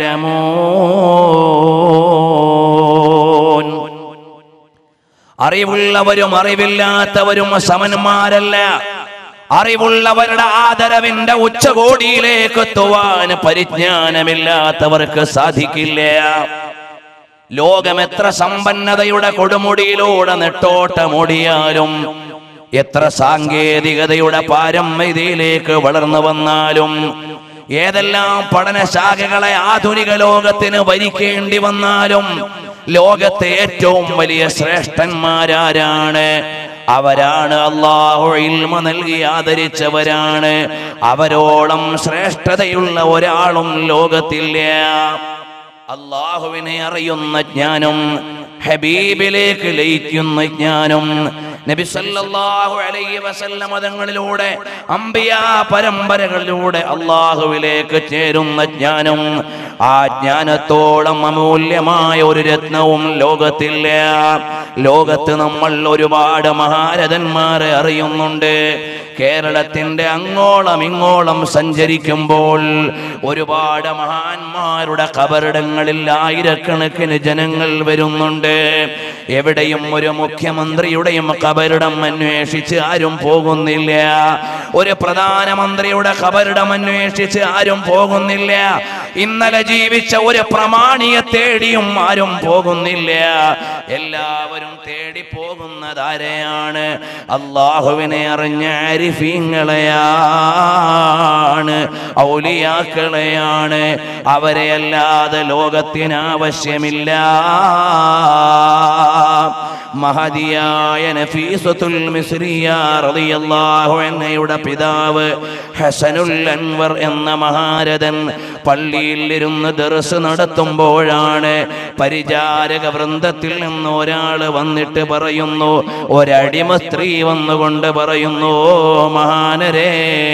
യഅലമൂൻ അറിവുള്ളവരും അറിവില്ലാത്തവരും സമന്മാരല്ല അറിവുള്ളവരുടെ ആദരവിന്റെ ഉച്ചകോടിയിലേക്ക് എത്തുവാൻ പരിജ്ഞാനമില്ലാത്തവർക്ക് സാധിക്കില്ല ലോകം എത്ര സമ്പന്നതയുടെ കൊടുമുടിയിലൂടെ നെട്ടോട്ടമോടിയാലും എത്ര സാങ്കേതികതയുടെ പാരമ്യതയിലേക്ക് വളർന്നു വന്നാലും ഏതെല്ലാം പഠനശാഖകളെ ആധുനിക ലോകത്തിന് വരിക്കേണ്ടി വന്നാലും ലോകത്തെ ഏറ്റവും വലിയ ശ്രേഷ്ഠന്മാരാരാണ് അവരാണ് അള്ളാഹു ഇൽമ നൽകി ആദരിച്ചവരാണ് അവരോളം ശ്രേഷ്ഠതയുള്ള ഒരാളും ലോകത്തില്ല അള്ളാഹുവിനെ അറിയുന്ന ജ്ഞാനം ഹബീബിലേക്ക് ലയിക്കുന്ന ജ്ഞാനം നബി സല്ലല്ലാഹു അലൈഹി വസല്ലമ തങ്ങളിലൂടെ അമ്പിയ പരമ്പരകളിലൂടെ അള്ളാഹുവിലേക്ക് ചേരുന്ന ജ്ഞാനം ആ ജ്ഞാനത്തോളം അമൂല്യമായ ഒരു രത്നവും ലോകത്തില്ല ലോകത്ത് നമ്മൾ ഒരുപാട് മഹാരഥന്മാരെ അറിയുന്നുണ്ട് കേരളത്തിന്റെ അങ്ങോളം ഇങ്ങോളം സഞ്ചരിക്കുമ്പോൾ ഒരുപാട് മഹാന്മാരുടെ കബറിടങ്ങളിൽ ആയിരക്കണക്കിന് ജനങ്ങൾ വരുന്നുണ്ട് എവിടെയും ഒരു മുഖ്യമന്ത്രിയുടെയും കബറിടം അന്വേഷിച്ച് ആരും പോകുന്നില്ല ഒരു പ്രധാനമന്ത്രിയുടെ കബറിടം അന്വേഷിച്ച് ആരും പോകുന്നില്ല ഇന്നലെ ജീവിച്ച ഒരു പ്രമാണിയെ തേടിയും ആരും പോകുന്നില്ല എല്ലാവരും തേടി പോകുന്നത് ആരെയാണ് അള്ളാഹുവിനെ അറിഞ്ഞ ആരിഫീങ്ങളെയാണ് ഔലിയാക്കളെയാണ് അവരെ അല്ലാതെ ലോകത്തിന് ആവശ്യമില്ല മഹതിയായ നഫീസത്തുൽ മിസ്രിയ റളിയല്ലാഹു അൻഹയുടെ പിതാവ് ഹസനുൽ അൻവർ എന്ന മഹാരഥൻ പള്ളിയിൽ ഇരുന്ന് ദർസ് നടത്തുമ്പോഴാണ് പരിചാരക വൃന്ദത്തിൽ നിന്ന് ഒരാൾ വന്നിട്ട് പറയുന്നു ഒരടിമ സ്ത്രീ വന്നുകൊണ്ട് പറയുന്നു "ഓ മഹാനരേ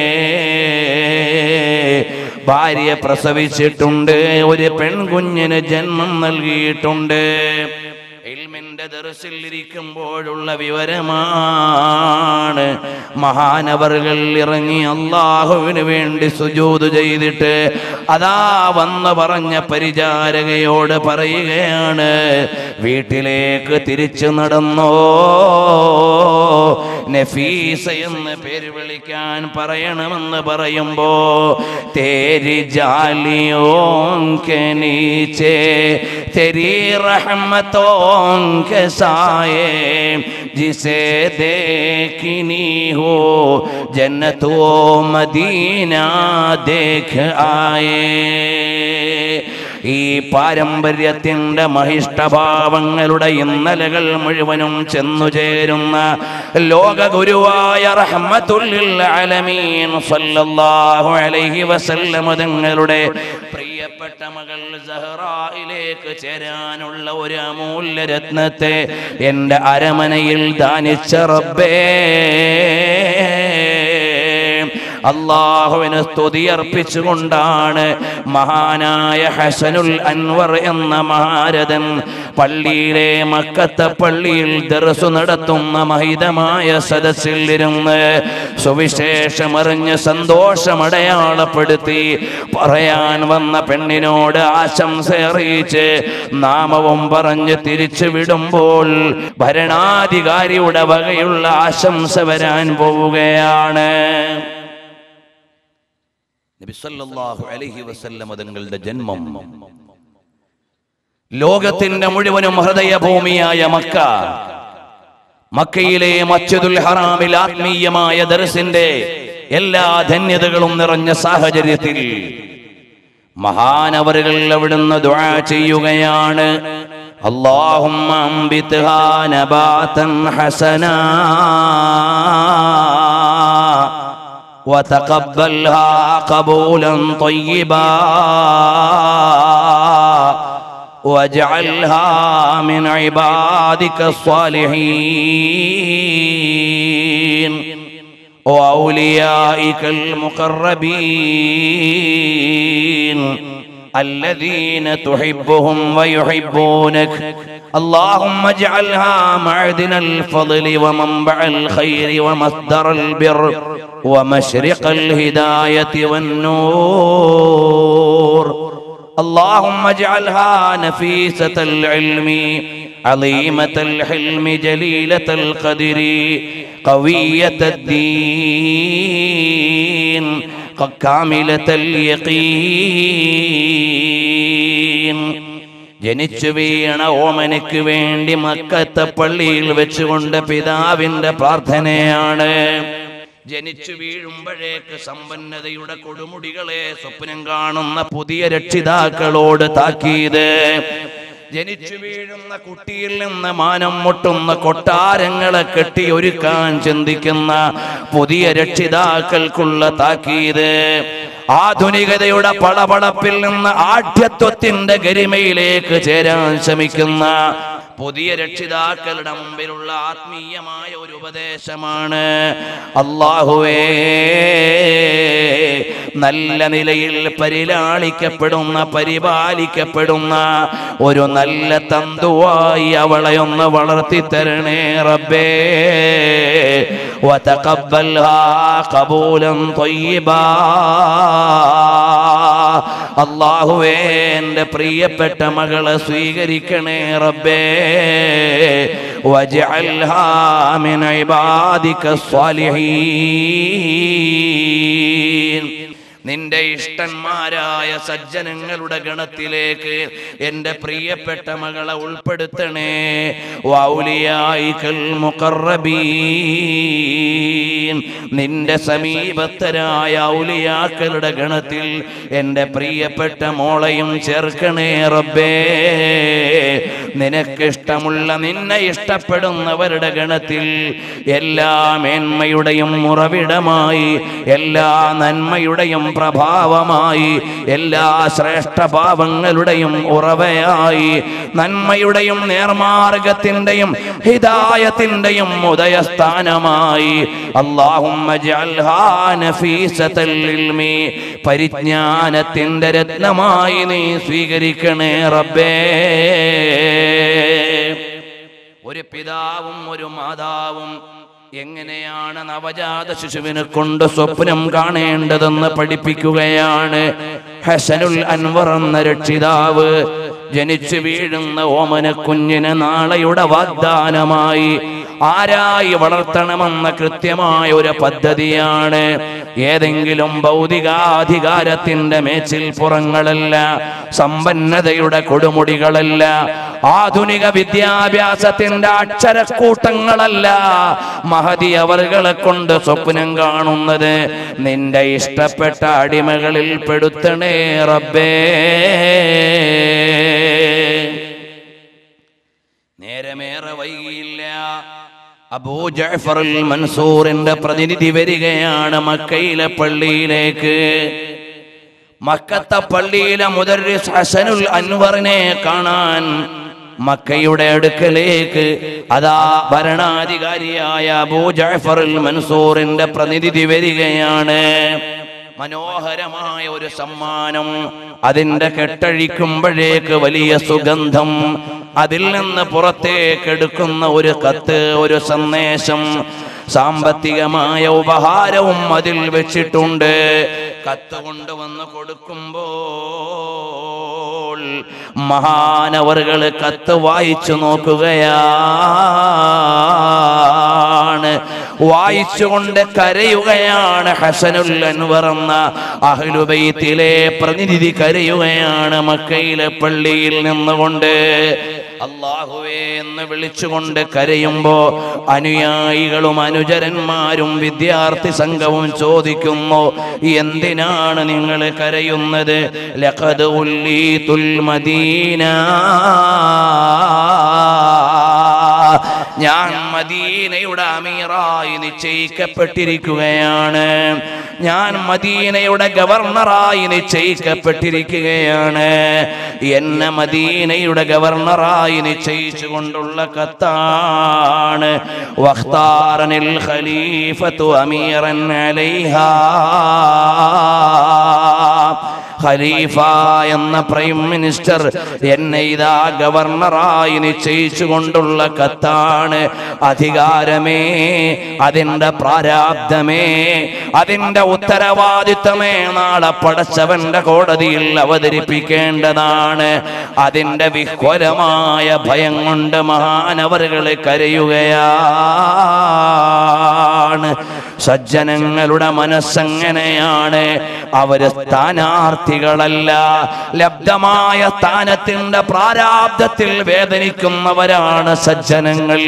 ഭാര്യ പ്രസവിച്ചിട്ടുണ്ട് ഒരു പെൺകുഞ്ഞിന് ജന്മം നൽകിയിട്ടുണ്ട് ഇൽമിന്റെ ദർസിൽ ഇരിക്കുമ്പോഴുള്ള വിവരമാണ് മഹാനവറുകൾ ഇറങ്ങി അള്ളാഹുവിന് വേണ്ടി സുജൂത് ചെയ്തിട്ട് അതാ വന്ന് പറഞ്ഞ പരിചാരകയോട് പറയുകയാണ് വീട്ടിലേക്ക് തിരിച്ചു നടന്നോ നഫീസ എന്ന് പേര് വിളിക്കാൻ പറയണമെന്ന് പറയുമ്പോ തേരി ജാലിയോം കെ നീച്ചേ തെരി റഹ്മത്തോं के साए जिसे देखनी हो जन्नत वो मदीना देख आए ഈ പാരമ്പര്യത്തിന്റെ മഹിഷ്ടഭാവങ്ങളുടെ ഇന്നലകൾ മുഴുവനും ചെന്നു ചേരുന്ന ലോകഗുരുവായ റഹ്മത്തുല്ലിൽ അലമീൻ സല്ലല്ലാഹു അലൈഹി വസല്ലമ തങ്ങളുടെ പ്രിയപ്പെട്ട മകൾ സഹറായിലേക്ക് ചേരാനുള്ള ഒരു അമൂല്യ രത്നത്തെ എൻ്റെ അരമനയിൽ ദാനിച്ച റബ്ബേ അള്ളാഹുവിന് സ്തുതി അർപ്പിച്ചുകൊണ്ടാണ് മഹാനായ ഹസനുൽ അൻവർ എന്ന മഹാരഥൻ പള്ളിയിലെ മക്കത്തെ പള്ളിയിൽ ദർസു നടത്തുന്ന മഹിതമായ സദസ്സിൽ ഇരുന്ന് സുവിശേഷമറിഞ്ഞ് സന്തോഷമടയാളപ്പെടുത്തി പറയാൻ വന്ന പെണ്ണിനോട് ആശംസ അറിയിച്ച് നാമവും പറഞ്ഞ് തിരിച്ചു വിടുമ്പോൾ ഭരണാധികാരിയുടെ വകയുള്ള ആശംസ വരാൻ പോവുകയാണ് നബി സല്ലല്ലാഹു അലൈഹി വസല്ലം തങ്ങളുടെ ജന്മം ലോകത്തിന്റെ മുഴുവനും ഹൃദയഭൂമിയായ മക്ക മക്കയിലെ മസ്ജിദുൽ ഹറാമിൽ ആത്മീയമായ ദർസിന്റെ എല്ലാ ധന്യതകളും നിറഞ്ഞ സാഹചര്യത്തിൽ മഹാനവറുകൾ അവിടുന്ന് ദുആ ചെയ്യുകയാണ് اللهم انبتها نباتا حسنا وتقبلها قبولا طيبا واجعلها من عبادك الصالحين واوليائك المقربين الذين تحبهم ويحبونك اللهم اجعلها معدن الفضل ومنبع الخير ومصدر البر ومشرق الهدايه والنور اللهم اجعلها نفيسة العلم عظيمة الحلم جليلة القدر قوية الدين كاملة اليقين ജനിച്ചു വീണ ഓമനയ്ക്ക് വേണ്ടി മക്കത്തെ പള്ളിയിൽ വെച്ചുകൊണ്ട് പിതാവിന്റെ പ്രാർത്ഥനയാണ് ജനിച്ചു വീഴുമ്പോഴേക്ക് സമ്പന്നതയുടെ കൊടുമുടികളെ സ്വപ്നം കാണുന്ന പുതിയ രക്ഷിതാക്കളോട് താക്കീത് ജനിച്ചു വീഴുന്ന കുട്ടിയിൽ നിന്ന് മാനം മുട്ടുന്ന കൊട്ടാരങ്ങളെ കെട്ടി ഒരുക്കാൻ ചിന്തിക്കുന്ന പുതിയ രക്ഷിതാക്കൾക്കുള്ള താക്കീത് ആധുനികതയുടെ പളപളപ്പിൽ നിന്ന് ആഢ്യത്വത്തിന്റെ ഗരിമയിലേക്ക് ചേരാൻ ശ്രമിക്കുന്ന പുതിയ രക്ഷിതാക്കളുടെ മുമ്പിലുള്ള ആത്മീയമായ ഒരു ഉപദേശമാണ് അള്ളാഹുവേ നല്ല നിലയിൽ പരിലാളിക്കപ്പെടുന്ന പരിപാലിക്കപ്പെടുന്ന ഒരു നല്ല തന്തുവായി അവളെ ഒന്ന് വളർത്തി തരണേ റബ്ബേ وتقبلها قبولا طيبا അള്ളാഹുവേ എൻ്റെ പ്രിയപ്പെട്ട മകളെ സ്വീകരിക്കണേ റബ്ബേ വജഅൽഹാ മിൻ ഇബാദിക സ്വാലിഹീൻ നിന്റെ ഇഷ്ടന്മാരായ സജ്ജനങ്ങളുടെ ഗണത്തിലേക്ക് എൻ്റെ പ്രിയപ്പെട്ട മകളെ ഉൾപ്പെടുത്തണേ വൗലിയായിക്കൽ മുഖറബീൻ നിന്റെ സമീപത്തരായ ഔലിയാക്കളുടെ ഗണത്തിൽ എൻ്റെ പ്രിയപ്പെട്ട മോളെയും ചേർക്കണേ റബ്ബേ നിനക്കിഷ്ടമുള്ള നിന്നെ ഇഷ്ടപ്പെടുന്നവരുടെ ഗണത്തിൽ എല്ലാ മേന്മയുടെയും ഉറവിടമായി എല്ലാ നന്മയുടെയും പ്രഭാവമായി എല്ലാ ശ്രേഷ്ഠഭാവങ്ങളുടെയും ഉറവയായി നന്മയുടെയും നേർമാർഗത്തിന്റെയും ഹിദായത്തിന്റെയും ഉദയസ്ഥാനമായി അള്ളാഹുമ്മ പരിജ്ഞാനത്തിന്റെ രത്നമായി നീ സ്വീകരിക്കണേ റബ്ബേ ഒരു പിതാവും ഒരു മാതാവും എങ്ങനെയാണ് നവജാത ശിശുവിനെ കൊണ്ട് സ്വപ്നം കാണേണ്ടതെന്ന് പഠിപ്പിക്കുകയാണ് ഹസനുൽ അൻവർ എന്ന രക്ഷിതാവ് ജനിച്ചു വീഴുന്ന ഓമന കുഞ്ഞിന് നാളെയുടെ വാഗ്ദാനമായി ആരായി വളർത്തണമെന്ന കൃത്യമായ ഒരു പദ്ധതിയാണ് ഏതെങ്കിലും ഭൗതികാധികാരത്തിന്റെ മേച്ചിൽ പുറങ്ങളല്ല സമ്പന്നതയുടെ കൊടുമുടികളല്ല ആധുനിക വിദ്യാഭ്യാസത്തിന്റെ അക്ഷരക്കൂട്ടങ്ങളല്ല മഹതി അവറുകളെ കൊണ്ട് സ്വപ്നം കാണുന്നത് നിന്റെ ഇഷ്ടപ്പെട്ട അടിമകളിൽ പെടുത്തണേ റബ്ബേ നേരമേറെ വൈകിയില്ല അബൂ ജഅഫറുൽ മൻസൂറിന്റെ പ്രതിനിധി വരികയാണ് മക്കയിലെ പള്ളിയിലേക്ക് മക്കത്തെ പള്ളിയിലെ മുദർരിസ് ഹസനുൽ അൻവറിനെ കാണാൻ മക്കയുടെ അടുക്കലേക്ക് അതാ ഭരണാധികാരിയായ അബൂ ജഅഫറുൽ മൻസൂറിന്റെ പ്രതിനിധി വരികയാണ് മനോഹരമായ ഒരു സമ്മാനം അതിന്റെ കെട്ടഴിക്കുമ്പോഴേക്ക് വലിയ സുഗന്ധം അതിൽ നിന്ന് പുറത്തേക്ക് എടുക്കുന്ന ഒരു കത്ത് ഒരു സന്ദേശം സാമ്പത്തികമായ ഉപഹാരവും അതിൽ വെച്ചിട്ടുണ്ട് കത്ത് കൊണ്ടുവന്ന് കൊടുക്കുമ്പോൾ മഹാനവറുകൾ കത്ത് വായിച്ചു നോക്കുകയാണ് വായിച്ചുകൊണ്ട് കരയുകയാണ് ഹസനുൽ അൻവർ എന്ന അഹ്ലുബൈത്തിലെ പ്രതിനിധി കരയുകയാണ് മക്കയിലെ പള്ളിയിൽ നിന്നുകൊണ്ട് അള്ളാഹുവേ എന്ന് വിളിച്ചുകൊണ്ട് കരയുമ്പോ അനുയായികളും അനുചരന്മാരും വിദ്യാർത്ഥി സംഘവും ചോദിക്കുന്നു എന്തിനാണ് നിങ്ങൾ കരയുന്നത് ലഖദ് ഉല്ലീതുൽ മദീന ഞാൻ മദീനയുടെ അമീറായി നിശ്ചയിക്കപ്പെട്ടിരിക്കുകയാണ് ഞാൻ മദീനയുടെ ഗവർണറായി നിശ്ചയിക്കപ്പെട്ടിരിക്കുകയാണ് എന്നെ മദീനയുടെ ഗവർണറായി നിശ്ചയിച്ചുകൊണ്ടുള്ള കത്താണ് വഖ്താറനിൽ ഖലീഫത്തു അമീറൻ അലൈഹാ ഖലീഫ എന്ന പ്രൈം മിനിസ്റ്റർ എന്നെ ഇതാ ഗവർണറായി നിശ്ചയിച്ചുകൊണ്ടുള്ള കത്താണ് അധികാരമേ അതിന്റെ പ്രാരാബ്ദമേ അതിന്റെ ഉത്തരവാദിത്തമേ നാളെ പടച്ചവന്റെ കോടതിയിൽ അവതരിപ്പിക്കേണ്ടതാണ് അതിന്റെ വിഹ്വലമായ ഭയം കൊണ്ട് മഹാനവറുകൾ കരയുകയാണ് സജ്ജനങ്ങളുടെ മനസ്സെങ്ങനെയാണ് അവര് സ്ഥാനാർത്ഥികളല്ല ലബ്ധമായ സ്ഥാനത്തിന്റെ പ്രാരാബ്ദത്തിൽ വേദനിക്കുന്നവരാണ് സജ്ജനങ്ങൾ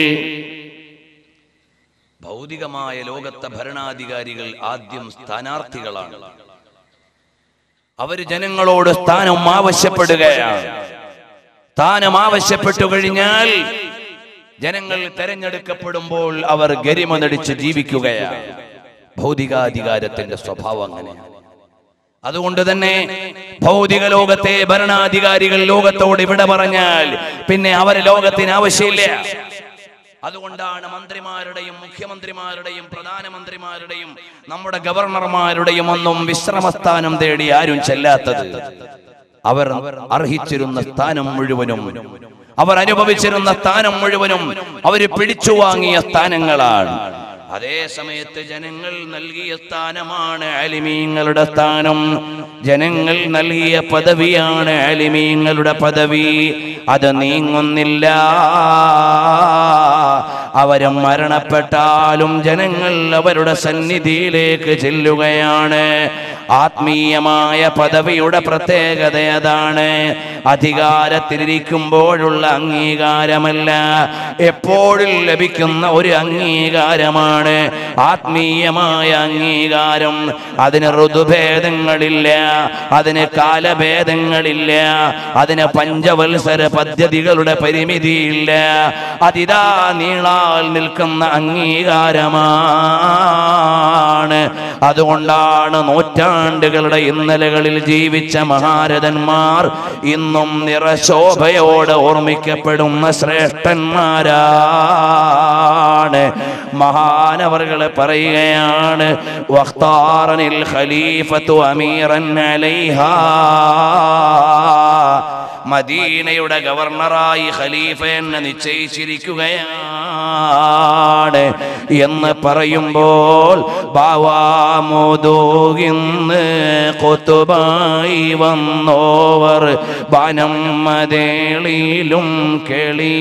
ഭൗതികമായ ലോകത്തെ ഭരണാധികാരികൾ ആദ്യം സ്ഥാനാർത്ഥികളാണ് അവര് ജനങ്ങളോട് സ്ഥാനം ആവശ്യപ്പെടുകയാണ് സ്ഥാനം ആവശ്യപ്പെട്ടു കഴിഞ്ഞാൽ ജനങ്ങൾ തെരഞ്ഞെടുക്കപ്പെടുമ്പോൾ അവർ ഗരിമ നടിച്ച് ജീവിക്കുകയാണ് ഭൗതികാധികാരത്തിന്റെ സ്വഭാവം അങ്ങനെയാണ് അതുകൊണ്ട് തന്നെ ഭൗതിക ലോകത്തെ ഭരണാധികാരികൾ ലോകത്തോട് ഇവിടെ പറഞ്ഞാൽ പിന്നെ അവര് ലോകത്തിന് ആവശ്യമില്ല അതുകൊണ്ടാണ് മന്ത്രിമാരുടെയും മുഖ്യമന്ത്രിമാരുടെയും പ്രധാനമന്ത്രിമാരുടെയും നമ്മുടെ ഗവർണർമാരുടെയും ഒന്നും വിശ്രമസ്ഥാനം തേടി ആരും ചെല്ലാത്തത് അവർ അർഹിച്ചിരുന്ന സ്ഥാനം മുഴുവനും അവർ അനുഭവിച്ചിരുന്ന സ്ഥാനം മുഴുവനും അവർ പിടിച്ചു വാങ്ങിയ സ്ഥാനങ്ങളാണ് അതേ സമയത്ത് ജനങ്ങൾ നൽകിയ സ്ഥാനമാണ് അലിമീങ്ങളുടെ സ്ഥാനം ജനങ്ങൾ നൽകിയ പദവിയാണ് അലിമീങ്ങളുടെ പദവി അത് നീങ്ങുന്നില്ല അവരും മരണപ്പെട്ടാലും ജനങ്ങൾ അവരുടെ സന്നിധിയിലേക്ക് ചെല്ലുകയാണ് ആത്മീയമായ പദവിയുടെ പ്രത്യേകത അതാണ് അധികാരത്തിലിരിക്കുമ്പോഴുള്ള അംഗീകാരമല്ല എപ്പോഴും ലഭിക്കുന്ന ഒരു അംഗീകാരമാണ് ആത്മീയമായ അംഗീകാരം അതിന് ഋതുഭേദങ്ങളില്ല അതിന് കാലഭേദങ്ങളില്ല അതിന് പഞ്ചവത്സര പദ്ധതികളുടെ പരിമിതിയില്ല അതിതാ നീളാൽ നിൽക്കുന്ന അംഗീകാരമാണ് അതുകൊണ്ടാണ് നൂറ്റാണ്ടുകളുടെ ഇന്നലകളിൽ ജീവിച്ച മഹാരഥന്മാർ ഇന്നും നിറശോഭയോടെ ഓർമ്മിക്കപ്പെടുന്ന ശ്രേഷ്ഠന്മാരാണ് മഹാനവറുകളെ പറയുകയാണ് വഖ്താറനിൽ ഖലീഫത്തു അമീറൻ അലൈഹാ മദീനയുടെ ഗവർണറായി ഖലീഫ എന്നെ നിശ്ചയിച്ചിരിക്കുകയാണ് എന്ന് പറയുമ്പോൾ ബാവാമോദോകിന്ന് കൊത്തുബായി വന്നോവർ വനം മതേളിയിലും കേളി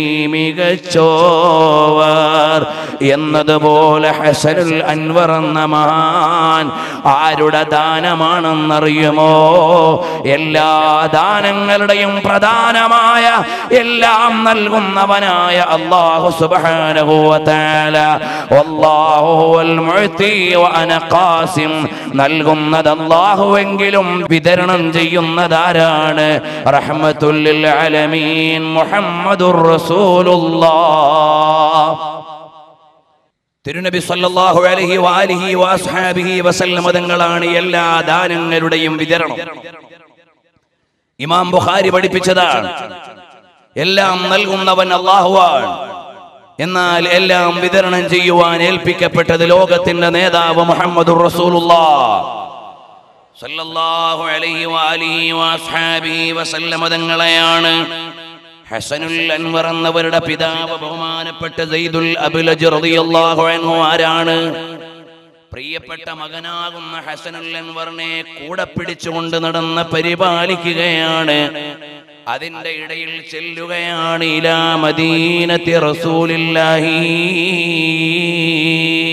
മികച്ചോവർ എന്നതുപോലെ ഹസനുൽ അൻവർ എന്ന മഹാൻ ആരുടെ ദാനമാണെന്നറിയുമോ എല്ലാ ദാനങ്ങളുടെയും പ്രധാനമായ എല്ലാം നൽകുന്നവനായ അല്ലാഹു സുബ്ഹാനഹു വ തആല വല്ലാഹു വൽ മുഅ്തി വ അന ഖാസിം നൽകുന്നത് അല്ലാഹുവെങ്കിലും വിതരണം ചെയ്യുന്നതാരാണ് റഹ്മത്തുൽ ലിൽ ആലമീൻ മുഹമ്മദുർ റസൂലുള്ളാഹ് തിരുനബി സല്ലല്ലാഹു അലൈഹി വാലിഹി വസ്ഹാബിഹി വസല്ലമ തങ്ങളാണ് എല്ലാ ദാനങ്ങളുടെയും വിതരണം ഇമാം ബുഖാരി പഠിപ്പിച്ചതാണ് എല്ലാം നൽകുന്നവൻ അള്ളാഹുവാണ് എന്നാൽ എല്ലാം വിതരണം ചെയ്യുവാൻ ഏൽപ്പിക്കപ്പെട്ടത് ലോകത്തിന്റെ നേതാവ് മുഹമ്മദുർ റസൂലുള്ളാഹ് സല്ലല്ലാഹു അലൈഹി വാലിഹി വസ്ഹാബിഹി വസല്ലമ തങ്ങളെയാണ് ഹസനുൽ അൻവർ എന്നവരുടെ പിതാവ് ബഹുമാനപ്പെട്ട സയ്യിദുൽ അബ്ലജ് റളിയല്ലാഹു അൻഹു ആരാണ് പ്രിയപ്പെട്ട മകനാകുന്ന ഹസനുൽ അൻവറിനെ കൂടെ പിടിച്ചുകൊണ്ട് നടന്ന് പരിപാലിക്കുകയാണ് അതിന്റെ ഇടയിൽ ചെല്ലുകയാണ് ഇലാ മദീനത്തി റസൂലില്ലാഹി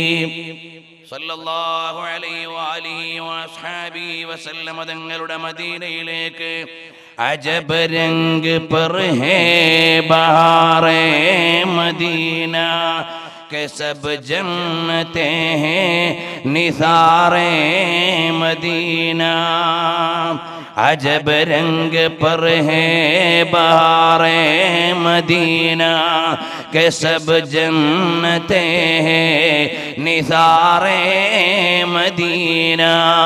സല്ലല്ലാഹു അലൈഹി വാലിഹി വഅസ്ഹാബിഹി വസല്ലമ തങ്ങളുടെ മദീനയിലേക്ക് അജബ് രംഗ് पर है बहारे मदीना के सब जन्नते हैं निसारे मदीना अजब रंग पर है बहारे मदीना के सब जन्नते हैं निसारे മദീന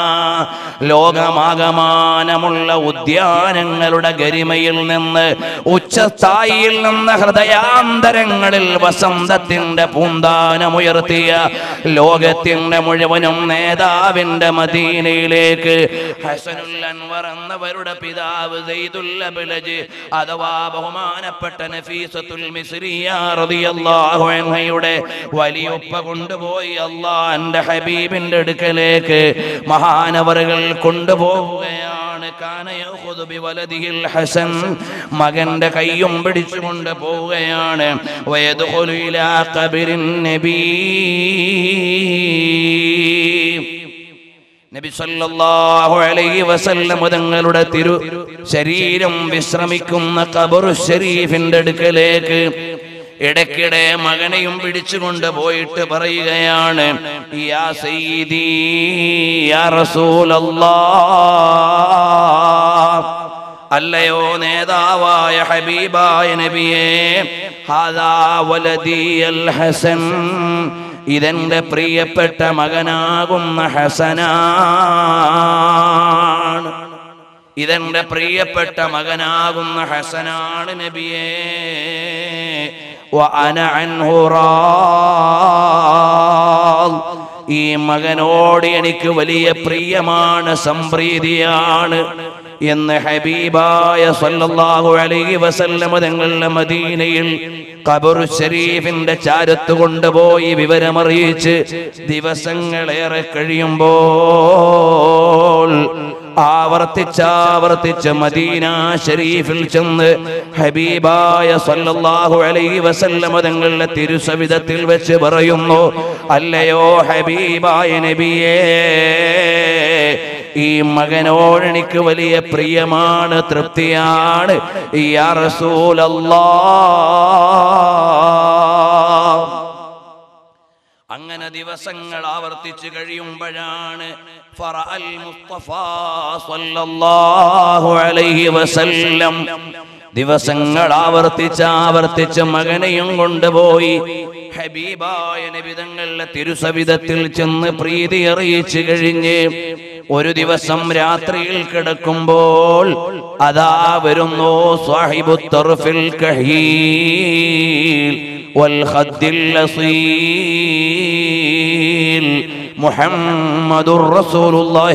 ലോകമാകമാനമുള്ള ഉദ്യാനങ്ങളുടെ ഗരിമയിൽ നിന്ന് ഉച്ചസ്ഥായിയിൽ നിന്ന് ഹൃദയാന്തരങ്ങളിൽ വസന്തത്തിന്റെ പൂന്താനമുയർത്തിയ ലോകത്തിന്റെ മുഴുവനും നേതാവിന്റെ മദീനയിലേക്ക് ഹസനുൽ അൻവർ എന്നവരുടെ പിതാവ് സെയ്ദുൽ അബ്ലജ് അഥവാ ബഹുമാനപ്പെട്ട നഫീസത്തുൽ മിസ്രിയ റളിയല്ലാഹു അൻഹയുടെ വലിയുപ്പ കൊണ്ടുപോയി അള്ളാന്റെ ഹബീബിന്റെ അടുക്കലേക്ക് മഹാനവറുകൾ കൊണ്ടുപോവുകയാണ് കാന യഖുദു ബിവലദിഹിൽ ഹസൻ മകന്റെ കൈയും പിടിച്ചുകൊണ്ട് പോവുകയാണ് വയദ്ഖുലു ഇലാ ഖബറിൻ നബി നബി സല്ലല്ലാഹു അലൈഹി വസല്ലം തങ്ങളുടെ തിരു ശരീരം വിശ്രമിക്കുന്ന ഖബറു ഷരീഫിന്റെ അടുക്കലേക്ക് ഇടയ്ക്കിടെ മകനെയും പിടിച്ചുകൊണ്ട് പോയിട്ട് പറയുകയാണ് യാ സയ്യിദി യാ റസൂലല്ലാഹ് അല്ലയോ നേതാവായ ഹബീബായ നബിയേ ഹാദാ വലദി അൽ ഹസൻ ഇതെന്റെ പ്രിയപ്പെട്ട മകനാകുന്ന ഹസനാണ് ഇതെന്റെ പ്രിയപ്പെട്ട മകനാകുന്ന ഹസനാണ് നബിയേ وأنا عنه راض ഈ മകനോട് എനിക്ക് വലിയ പ്രിയമാണ് സംപ്രീതിയാണ് എന്ന് ഹബീബായ സല്ലല്ലാഹു അലൈഹി വസല്ലമ തങ്ങളുടെ മദീനയിൽ ഖബറു ഷരീഫിന്റെ ചാരത്ത് കൊണ്ടുപോയി വിവരമറിയിച്ച് ദിവസങ്ങളേറെ കഴിയുമ്പോൾ ആവർത്തിച്ചാവർത്തിച്ച് മദീന ഷരീഫിൽ ചെന്ന് ഹബീബായ സല്ലല്ലാഹു അലൈഹി വസല്ലമ തങ്ങളുടെ തിരുസവിധത്തിൽ വെച്ച് പറയുന്നു അല്ലയോ ഹബീബായ നബിയേ ഈ മകനോട് എനിക്ക് വലിയ പ്രിയമാണ് തൃപ്തിയാണ് യാ റസൂലല്ലാഹ് അങ്ങനെ ദിവസങ്ങൾ ആവർത്തിച്ച് കഴിയുമ്പോഴാണ് ഫറഅൽ മുസ്തഫ സ്വല്ലല്ലാഹു അലൈഹി വസല്ലം ദിവസങ്ങൾ ആവർത്തിച്ച് ആവർത്തിച്ച് മകനെയും കൊണ്ടുപോയി ഹബീബായ നബിതങ്ങളുടെ തിരുസവിധത്തിൽ ചെന്ന് പ്രീതി അറിയിച്ചു കഴിഞ്ഞ് ഒരു ദിവസം രാത്രിയിൽ കിടക്കുമ്പോൾ അതാ വരുന്നു സാഹിബു തർഫിൽ കഹീൽ والخد الأصيل محمد رسول الله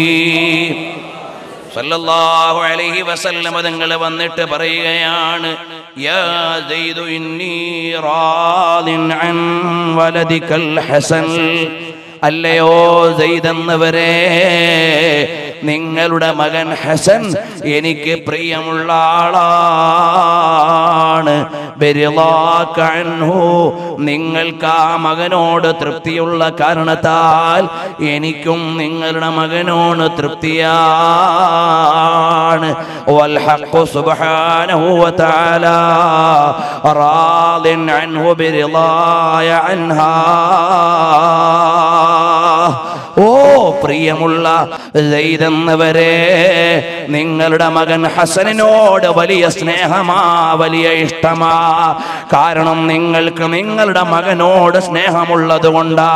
സല്ലല്ലാഹു അലൈഹി വസല്ലമ തങ്ങൾ വന്നിട്ട് പറയുകയാണ് യാ സയ്യിദു ഇന്നി റാദിൻ അൻ വലദിക്കൽ ഹസൻ അല്ലയോ സെയ്ദ് എന്നവരെ നിങ്ങളുടെ മകൻ ഹസൻ എനിക്ക് പ്രിയമുള്ള ആളാണ് ബരിളാക അൻഹു. നിങ്ങൾക്ക് ആ മകനോട് തൃപ്തിയുള്ള കാരണത്താൽ എനിക്കും നിങ്ങളുടെ മകനോട് തൃപ്തിയാണ് വൽഹഖു സുബ്ഹാനഹു വതആല റാദിൻ അൻഹു ബിറിളായ അൻഹാ ഓ പ്രിയമുള്ള സെയ്തെന്നവരെ നിങ്ങളുടെ മകൻ ഹസനിനോട് വലിയ സ്നേഹമാ വലിയ ഇഷ്ടമാ കാരണം നിങ്ങൾക്ക് നിങ്ങളുടെ മകനോട് സ്നേഹമുള്ളത് കൊണ്ടാ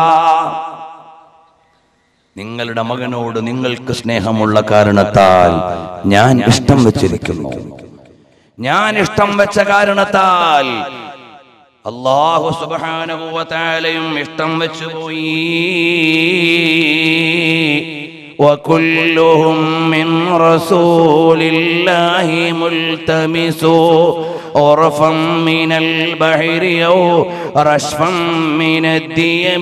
നിങ്ങളുടെ മകനോട് നിങ്ങൾക്ക് സ്നേഹമുള്ള കാരണത്താൽ ഞാൻ ഇഷ്ടം വെച്ചിരിക്കുന്നു ഞാൻ ഇഷ്ടം വെച്ച കാരണത്താൽ അള്ളാഹു സുബാനുഭവത്താലയും ഇഷ്ടം വെച്ചു പോയി وكلهم من رسول الله ملتمس عرفا من البحر أو رشفا من الديم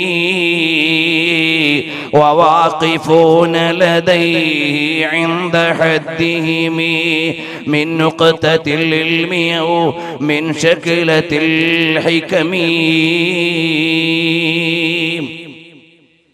وواقفون لديه عند حدهم من نقطة العلم أو من شكلة الحكم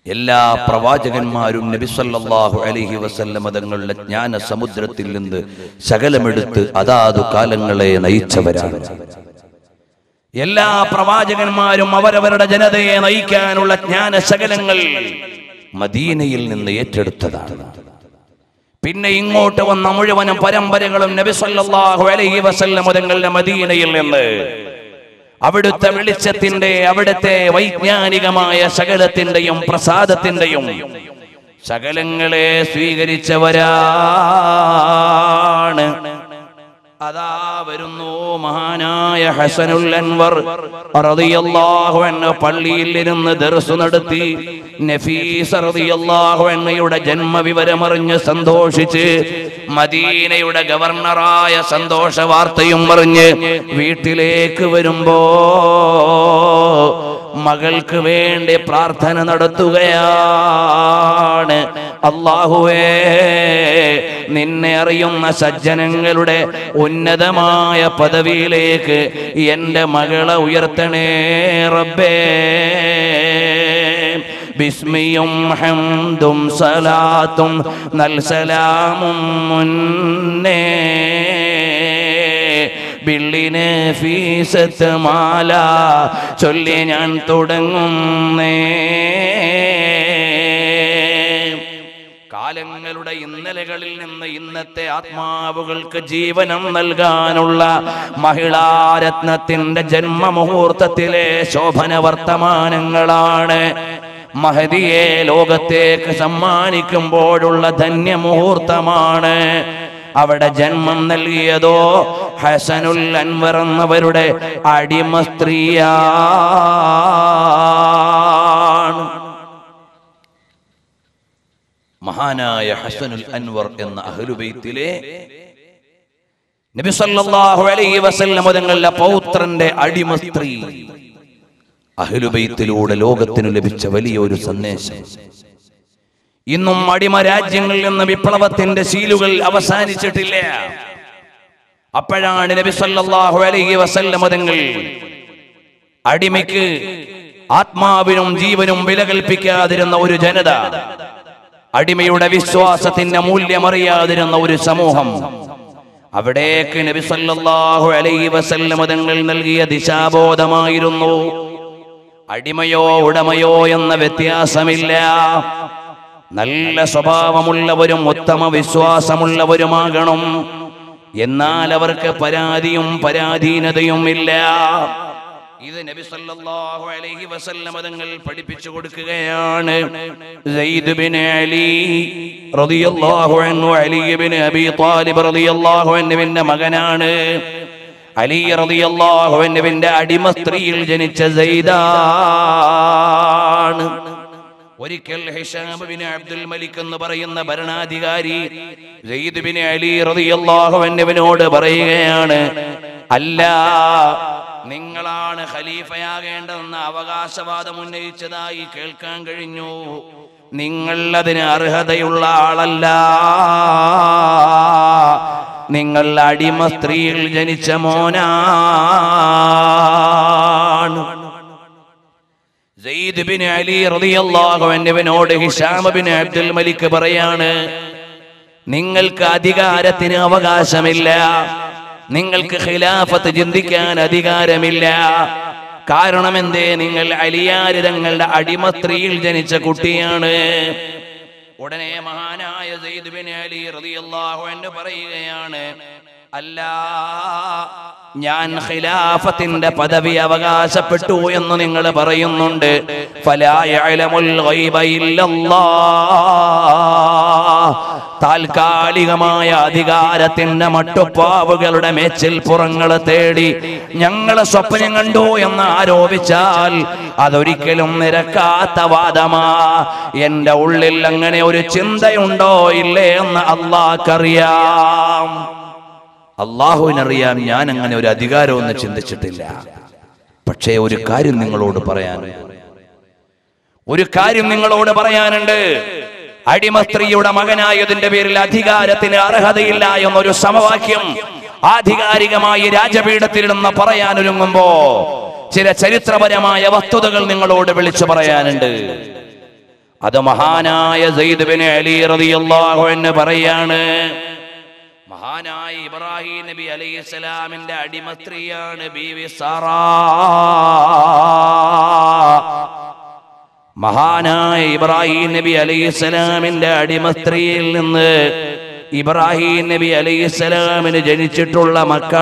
എല്ലാ പ്രവാചകന്മാരും നബിസല്ലാഹു അലൈഹി വസല്ലമ തങ്ങളുടെ ജ്ഞാന സമുദ്രത്തിൽ നിന്ന് ശകലമെടുത്ത് അതാതു കാലങ്ങളെ നയിച്ചവരാണ് എല്ലാ പ്രവാചകന്മാരും അവരവരുടെ ജനതയെ നയിക്കാനുള്ള ജ്ഞാനശകലങ്ങൾ മദീനയിൽ നിന്ന് ഏറ്റെടുത്തതാണ് പിന്നെ ഇങ്ങോട്ട് വന്ന മുഴുവനും പരമ്പരകളും നബി സല്ലല്ലാഹു അലൈഹി വസല്ലം തങ്ങളുടെ മദീനയിൽ നിന്ന് അവിടുത്തെ വെളിച്ചത്തിന്റെ അവിടുത്തെ വൈജ്ഞാനികമായ സകലത്തിന്റെയും പ്രസാദത്തിന്റെയും സകലങ്ങളെ സ്വീകരിച്ചവരാണ് അതാ വരുന്നു മഹാനായ ഹസനുൽ അൻവർ റളിയല്ലാഹു അൻഹു പള്ളിയിൽ ഇരുന്ന് ദർസ് നടത്തി നഫീസ് റളിയല്ലാഹു അൻഹയുടെ ജന്മവിവരമറിഞ്ഞ് സന്തോഷിച്ച് മദീനയുടെ ഗവർണറായ സന്തോഷ വാർത്തയും അറിഞ്ഞ് വീട്ടിലേക്ക് വരുമ്പോ മകൾക്ക് വേണ്ടി പ്രാർത്ഥന നടത്തുകയാണ് അള്ളാഹുവേ നിന്നെ അറിയുന്ന സജ്ജനങ്ങളുടെ ഉന്നതമായ പദവിയിലേക്ക് എൻ്റെ മകളെ ഉയർത്തണേ റബ്ബേ ബിസ്മിയും ഹംദും സലാത്തും നൽസലാമും മുന്നേ ബിള്ളിന് ഫീസത്ത് മാല ചൊല്ലി ഞാൻ തുടങ്ങുന്നേ കാലങ്ങളുടെ ഇന്നലകളിൽ നിന്ന് ഇന്നത്തെ ആത്മാവുകൾക്ക് ജീവനം നൽകാനുള്ള മഹിളാരത്നത്തിന്റെ ജന്മമുഹൂർത്തത്തിലെ ശോഭന വർത്തമാനങ്ങളാണ് മഹതിയെ ലോകത്തേക്ക് സമ്മാനിക്കുമ്പോഴുള്ള ധന്യമുഹൂർത്തമാണ് അവിടെ ജന്മം നൽകിയതോ ഹസനുൽ അൻവർ എന്നവരുടെ അടിമ സ്ത്രീയാണ് മഹാനായ ഹസനുൽ അൻവർ എന്ന അഹ്ലുബൈത്തിലെ നബി സല്ലല്ലാഹു അലൈഹി വസല്ലം തങ്ങളുടെ പൗത്രന്റെ അടിമ സ്ത്രീ അഹ്ലുബൈത്തിലൂടെ ലോകത്തിനു ലഭിച്ച വലിയൊരു സന്ദേശം ഇന്നും അടിമ രാജ്യങ്ങളിൽ നിന്ന് വിപ്ലവത്തിന്റെ ശീലുകൾ അവസാനിച്ചിട്ടില്ല അപ്പോഴാണ് നബി സല്ലല്ലാഹു അലൈഹി വസല്ലം തങ്ങൾ അടിമയ്ക്ക് ആത്മാവിനും ജീവനും വില കൽപ്പിക്കാതിരുന്ന ഒരു ജനത അടിമയുടെ വിശ്വാസത്തിന്റെ മൂല്യമറിയാതിരുന്ന ഒരു സമൂഹം അവിടേക്ക് നബി സല്ലല്ലാഹു അലൈഹി വസല്ലം തങ്ങൾ നൽകിയ ദിശാബോധമായിരുന്നു അടിമയോ ഉടമയോ എന്ന വ്യത്യാസമില്ല നല്ല സ്വഭാവമുള്ളവരും ഉത്തമ വിശ്വാസമുള്ളവരുമാകണം എന്നാൽ അവർക്ക് പരാതിയും പരാധീനതയും ഇല്ല ഇത് നബി സല്ലല്ലാഹു അലൈഹി വസല്ലം തങ്ങൾ പഠിപ്പിച്ചു കൊടുക്കുകയാണ് സെയ്ദ് ബിൻ അലി റളിയല്ലാഹു അൻഹു അലി ബിൻ അബി ത്വാലിബ് റളിയല്ലാഹു അൻഹുവിന്റെ മകനാണ് അലി റളിയല്ലാഹു അൻഹുവിന്റെ അടിമ സ്ത്രീയിൽ ജനിച്ച സെയ്ദാണ് ഒരിക്കൽ ഹിഷാം ബിൻ അബ്ദുൽ മലിക് എന്ന് പറയുന്ന ഭരണാധികാരി സെയ്ദ് ബിൻ അലി റളിയല്ലാഹു അൻഹുവിനോട് പറയുകയാണ് അല്ല നിങ്ങളാണ് ഖലീഫയാകേണ്ടതെന്ന അവകാശവാദം ഉന്നയിച്ചതായി കേൾക്കാൻ കഴിഞ്ഞു നിങ്ങൾ അതിന് അർഹതയുള്ള ആളല്ല നിങ്ങൾ അടിമ സ്ത്രീയിൽ ജനിച്ച മോനാണ് സെയ്ദ് ബിൻ അലി റളിയല്ലാഹു അൻഹുവിനോട് ഹിഷാം ബിൻ അബ്ദുൽ മലിക് പറയാണ് നിങ്ങൾക്ക് അധികാരത്തിന് അവകാശമില്ല നിങ്ങൾക്ക് ഖിലാഫത്ത് ചിന്തിക്കാൻ അധികാരമില്ല കാരണം എന്തേ നിങ്ങൾ അലിയാര് തങ്ങളുടെ അടിമ സ്ത്രീയിൽ ജനിച്ച കുട്ടിയാണ് ഉടനെ മഹാനായ സെയ്ദ് ബിൻ അലി റളിയല്ലാഹു അൻഹു പറയുകയാണ് അല്ല ഞാൻ ഖിലാഫത്തിന്റെ പദവി അവകാശപ്പെട്ടു എന്ന് നിങ്ങൾ പറയുന്നുണ്ട് ഫലാ യഅലമുൽ ഗൈബ ഇല്ലല്ലാഹ് താൽക്കാലികമായ അധികാരത്തിന്റെ മട്ടുപ്പാവുകളുടെ മേച്ചിൽ പുറങ്ങളെ തേടി ഞങ്ങളെ സ്വപ്നം കണ്ടു എന്ന് ആരോപിച്ചാൽ അതൊരിക്കലും നിരക്കാത്ത വാദമാ എന്റെ ഉള്ളിൽ അങ്ങനെ ഒരു ചിന്തയുണ്ടോ ഇല്ലേ എന്ന് അള്ളാഹ്ക്കറിയാം അള്ളാഹുവിനറിയാം ഞാൻ അങ്ങനെ ഒരു അധികാരമൊന്നും ചിന്തിച്ചിട്ടില്ല പക്ഷേ ഒരു കാര്യം നിങ്ങളോട് പറയാൻ ഒരു കാര്യം നിങ്ങളോട് പറയാനുണ്ട് അടിമ സ്ത്രീയുടെ മകനായതിന്റെ പേരിൽ അധികാരത്തിന് അർഹതയില്ല എന്നൊരു സമവാക്യം ആധികാരികമായി രാജപീഠത്തിലിടുന്ന പറയാനൊരുങ്ങുമ്പോ ചില ചരിത്രപരമായ വസ്തുതകൾ നിങ്ങളോട് വിളിച്ചു പറയാനുണ്ട് അത് മഹാനായ സെയ്ദ് ബിൻ അലി റളിയല്ലാഹു അൻഹു പറയാണ് മഹാനായ ഇബ്രാഹിം നബി അലൈഹി സ്വലാമിന്റെ അടിമ സ്ത്രീയാണ് ബീവി സാറാ മഹാനായ ഇബ്രാഹിം നബി അലൈഹി സ്വലാമിന്റെ അടിമ സ്ത്രീയിൽ നിന്ന് ഇബ്രാഹിം നബി അലൈഹി സ്വലാമിന് ജനിച്ചിട്ടുള്ള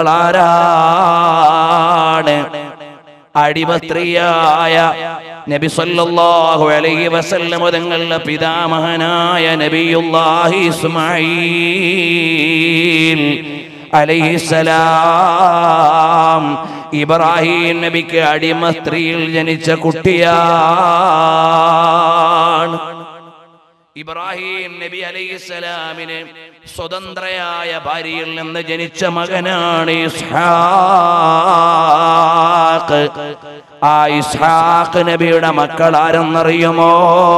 മക്കളാരാണ് അടിമ സ്ത്രീയായ നബി സല്ലല്ലാഹു അലൈഹി വസല്ലം തങ്ങളുടെ പിതാമഹനായ നബിയുല്ലാഹി ഇസ്മായിൽ അലൈഹിസലാം ഇബ്രാഹിം നബിക്ക് അടിമ സ്ത്രീയിൽ ജനിച്ച കുട്ടിയാണ് ഇബ്രാഹിം നബി അലൈഹിസ്സലാമിന് സ്വതന്ത്രയായ ഭാര്യയിൽ നിന്ന് ജനിച്ച മകനാണ് ഇസ്ഹാഖ് ആ ഇസ്ഹാഖ് നബിയുടെ മക്കൾ ആരെന്നറിയുമോ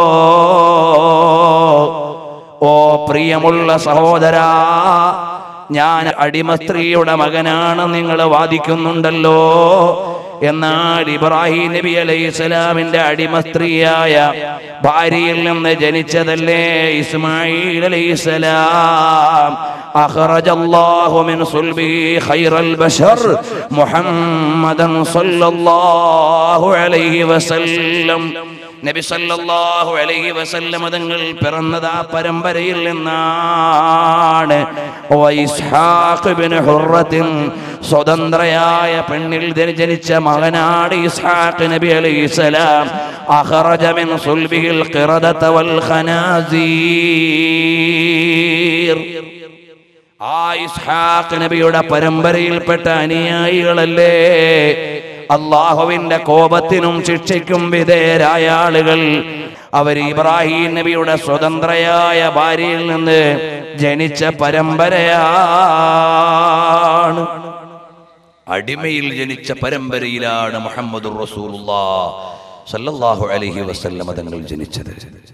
ഓ പ്രിയമുള്ള സഹോദരാ ഞാൻ അടിമ സ്ത്രീയുടെ മകനാണ് നിങ്ങൾ വാദിക്കുന്നുണ്ടല്ലോ എന്നാൽ ഇബ്രാഹിം നബി അലൈഹി സ്വലാമിന്റെ അടിമ സ്ത്രീയായ ഭാര്യയിൽ നിന്ന് ജനിച്ചതല്ലേ ഇസ്മായിൽ അലൈഹി സ്വലാം أخرج الله من صلبه خير البشر محمدا صلى الله عليه وسلم നബി സല്ലല്ലാഹു അലൈഹി വസല്ലം തങ്ങൾ പിറന്നത് ആ പരമ്പരയിൽ നിന്നാണ് വൈസ്ഹാഖ് ബിൻ ഹുറത്തിൻ സ്വതന്ത്രയായ പെണ്ണിൽ ജനി- ജനിച്ച മകനാണ് ഇസ്ഹാഖ് നബി അലൈഹിസ്സലാം അഖറജ മിൻ സുൽബിഹിൽ ഖിറദത വൽ ഖനാസീർ ആ ഇസ്ഹാഖ് നബിയുടെ പരമ്പരയിൽപ്പെട്ട അനുയായികളല്ലേ അള്ളാഹുവിന്റെ കോപത്തിനും ശിക്ഷയ്ക്കും വിധേയരായ ആളുകൾ അവർ ഇബ്രാഹിം നബിയുടെ സ്വതന്ത്രയായ ഭാര്യയിൽ നിന്ന് ജനിച്ച പരമ്പരയാണ് അടിമയിൽ ജനിച്ച പരമ്പരയിലാണ് മുഹമ്മദ് സല്ലല്ലാഹു അലൈഹി വസല്ലമ തങ്ങൾ ജനിച്ചത്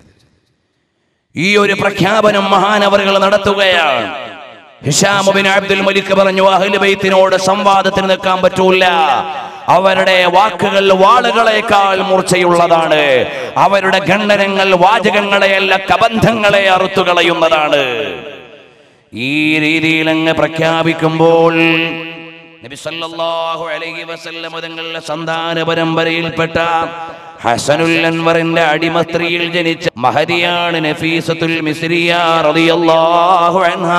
ഈ ഒരു പ്രഖ്യാപനം മഹാനവറുകൾ നടത്തുകയാണ് ഹിഷാമുബിൻ അബ്ദുൽ മലിക് പറഞ്ഞു അഹ്ലു ബൈത്തിനോട് സംവാദത്തിന് നിൽക്കാൻ പറ്റൂല അവരുടെ വാക്കുകൾ വാളുകളെക്കാൾ മൂർച്ചയുള്ളതാണ് അവരുടെ ഖണ്ഡനങ്ങൾ വാചകങ്ങളെയല്ല കബന്ധങ്ങളെ അറുത്തുകളയുന്നതാണ് ഈ രീതിയിൽ അങ്ങ് പ്രഖ്യാപിക്കുമ്പോൾ നബി സല്ലല്ലാഹു അലൈഹി വസല്ലം തങ്ങളുടെ സന്താന പരമ്പരയിൽപ്പെട്ട ഹസനുൽ അൻവറിന്റെ അടിമ സ്ത്രീയിൽ ജനിച്ച മഹദിയാണ് നഫീസത്തുൽ മിസ്രിയ റളിയല്ലാഹു അൻഹാ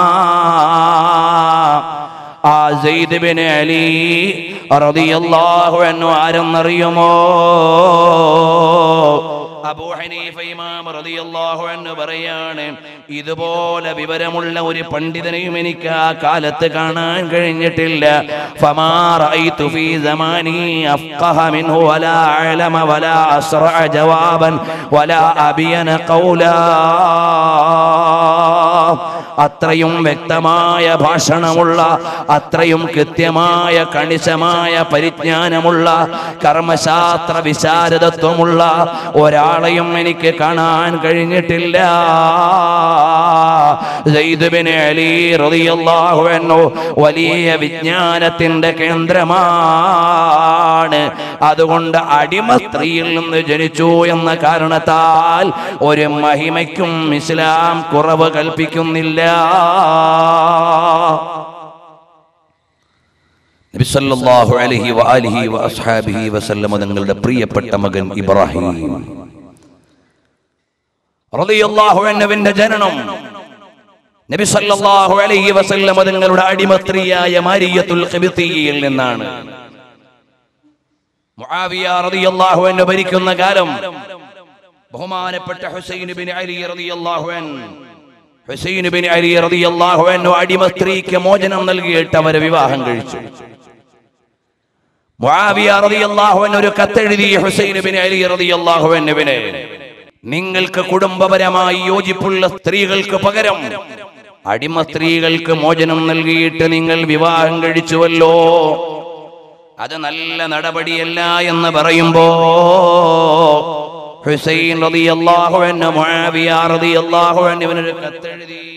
ആ സെയ്ദ് ബിൻ അലി റളിയല്ലാഹു അൻഹു ആരെന്നറിയുമോ അബൂ ഹനീഫ ഇമാം റളിയല്ലാഹു അൻഹു പറയാണ് ഇതുപോലെ വിവരമുള്ള ഒരു പണ്ഡിതനെയും എനിക്ക് ആ കാലത്ത് കാണാൻ കഴിഞ്ഞിട്ടില്ല ഫമാ റഅയ്തു ഫീ സമാനി അഫ്ഖഹ മിൻഹു വലാ അഅലമ വലാ അസ്റഅ ജവാബൻ വലാ അബിയന ഖൗലാ അത്രയും വ്യക്തമായ ഭാഷണമുള്ള അത്രയും കൃത്യമായ കണിശമായ പരിജ്ഞാനമുള്ള കർമ്മശാസ്ത്ര വിശാരദത്വമുള്ള ഒരാളെയും എനിക്ക് കാണാൻ കഴിഞ്ഞിട്ടില്ല സെയ്ദ് ബിൻ അലി റളിയല്ലാഹു അൻഹു വലിയ വിജ്ഞാനത്തിന്റെ കേന്ദ്രമാണ് അതുകൊണ്ട് അടിമ സ്ത്രീയിൽ നിന്ന് ജനിച്ചു എന്ന കാരണത്താൽ ഒരു മഹിമയ്ക്കും ഇസ്ലാം കുറവ് കൽപ്പിക്കുന്നില്ല നബി സല്ലല്ലാഹു അലൈഹി വആലിഹി വഅസ്ഹാബിഹി വസല്ലമ തങ്ങളുടെ പ്രിയപ്പെട്ട മകൻ ഇബ്രാഹിം റളിയല്ലാഹു അൻഹുവിന്റെ ജനനം നബി സല്ലല്ലാഹു അലൈഹി വസല്ലം തങ്ങളുടെ അടിമ സ്ത്രീയായ മാരിയത്തുൽ ഖിബ്തിയിൽ നിന്നാണ് മുആവിയ റളിയല്ലാഹു അൻഹു ഭരിക്കുന്ന കാലം ബഹുമാനപ്പെട്ട ഹുസൈൻ ബിൻ അലി റളിയല്ലാഹു അൻഹു ഹുസൈൻ ബിൻ അലി റളിയല്ലാഹു അൻഹു അടിമ സ്ത്രീക്ക് മോചനം നൽകിയിട്ട് അവരെ വിവാഹം കഴിച്ചു മുആവിയ റളിയല്ലാഹു അൻഹു ഒരു കത്തെഴുതി ഹുസൈൻ ബിൻ അലി റളിയല്ലാഹു അൻഹുവിനെ നിങ്ങൾക്ക് കുടുംബപരമായി യോജിപ്പുള്ള സ്ത്രീകൾക്ക് പകരം അടിമ സ്ത്രീകൾക്ക് മോചനം നൽകിയിട്ട് നിങ്ങൾ വിവാഹം കഴിച്ചുവല്ലോ അത് നല്ല നടപടിയല്ല എന്ന് പറയുമ്പോ ഹുസൈൻ റളിയല്ലാഹു അൻഹു മുആവിയ റളിയല്ലാഹു അൻഹുവിനൊരു കത്തെഴുതി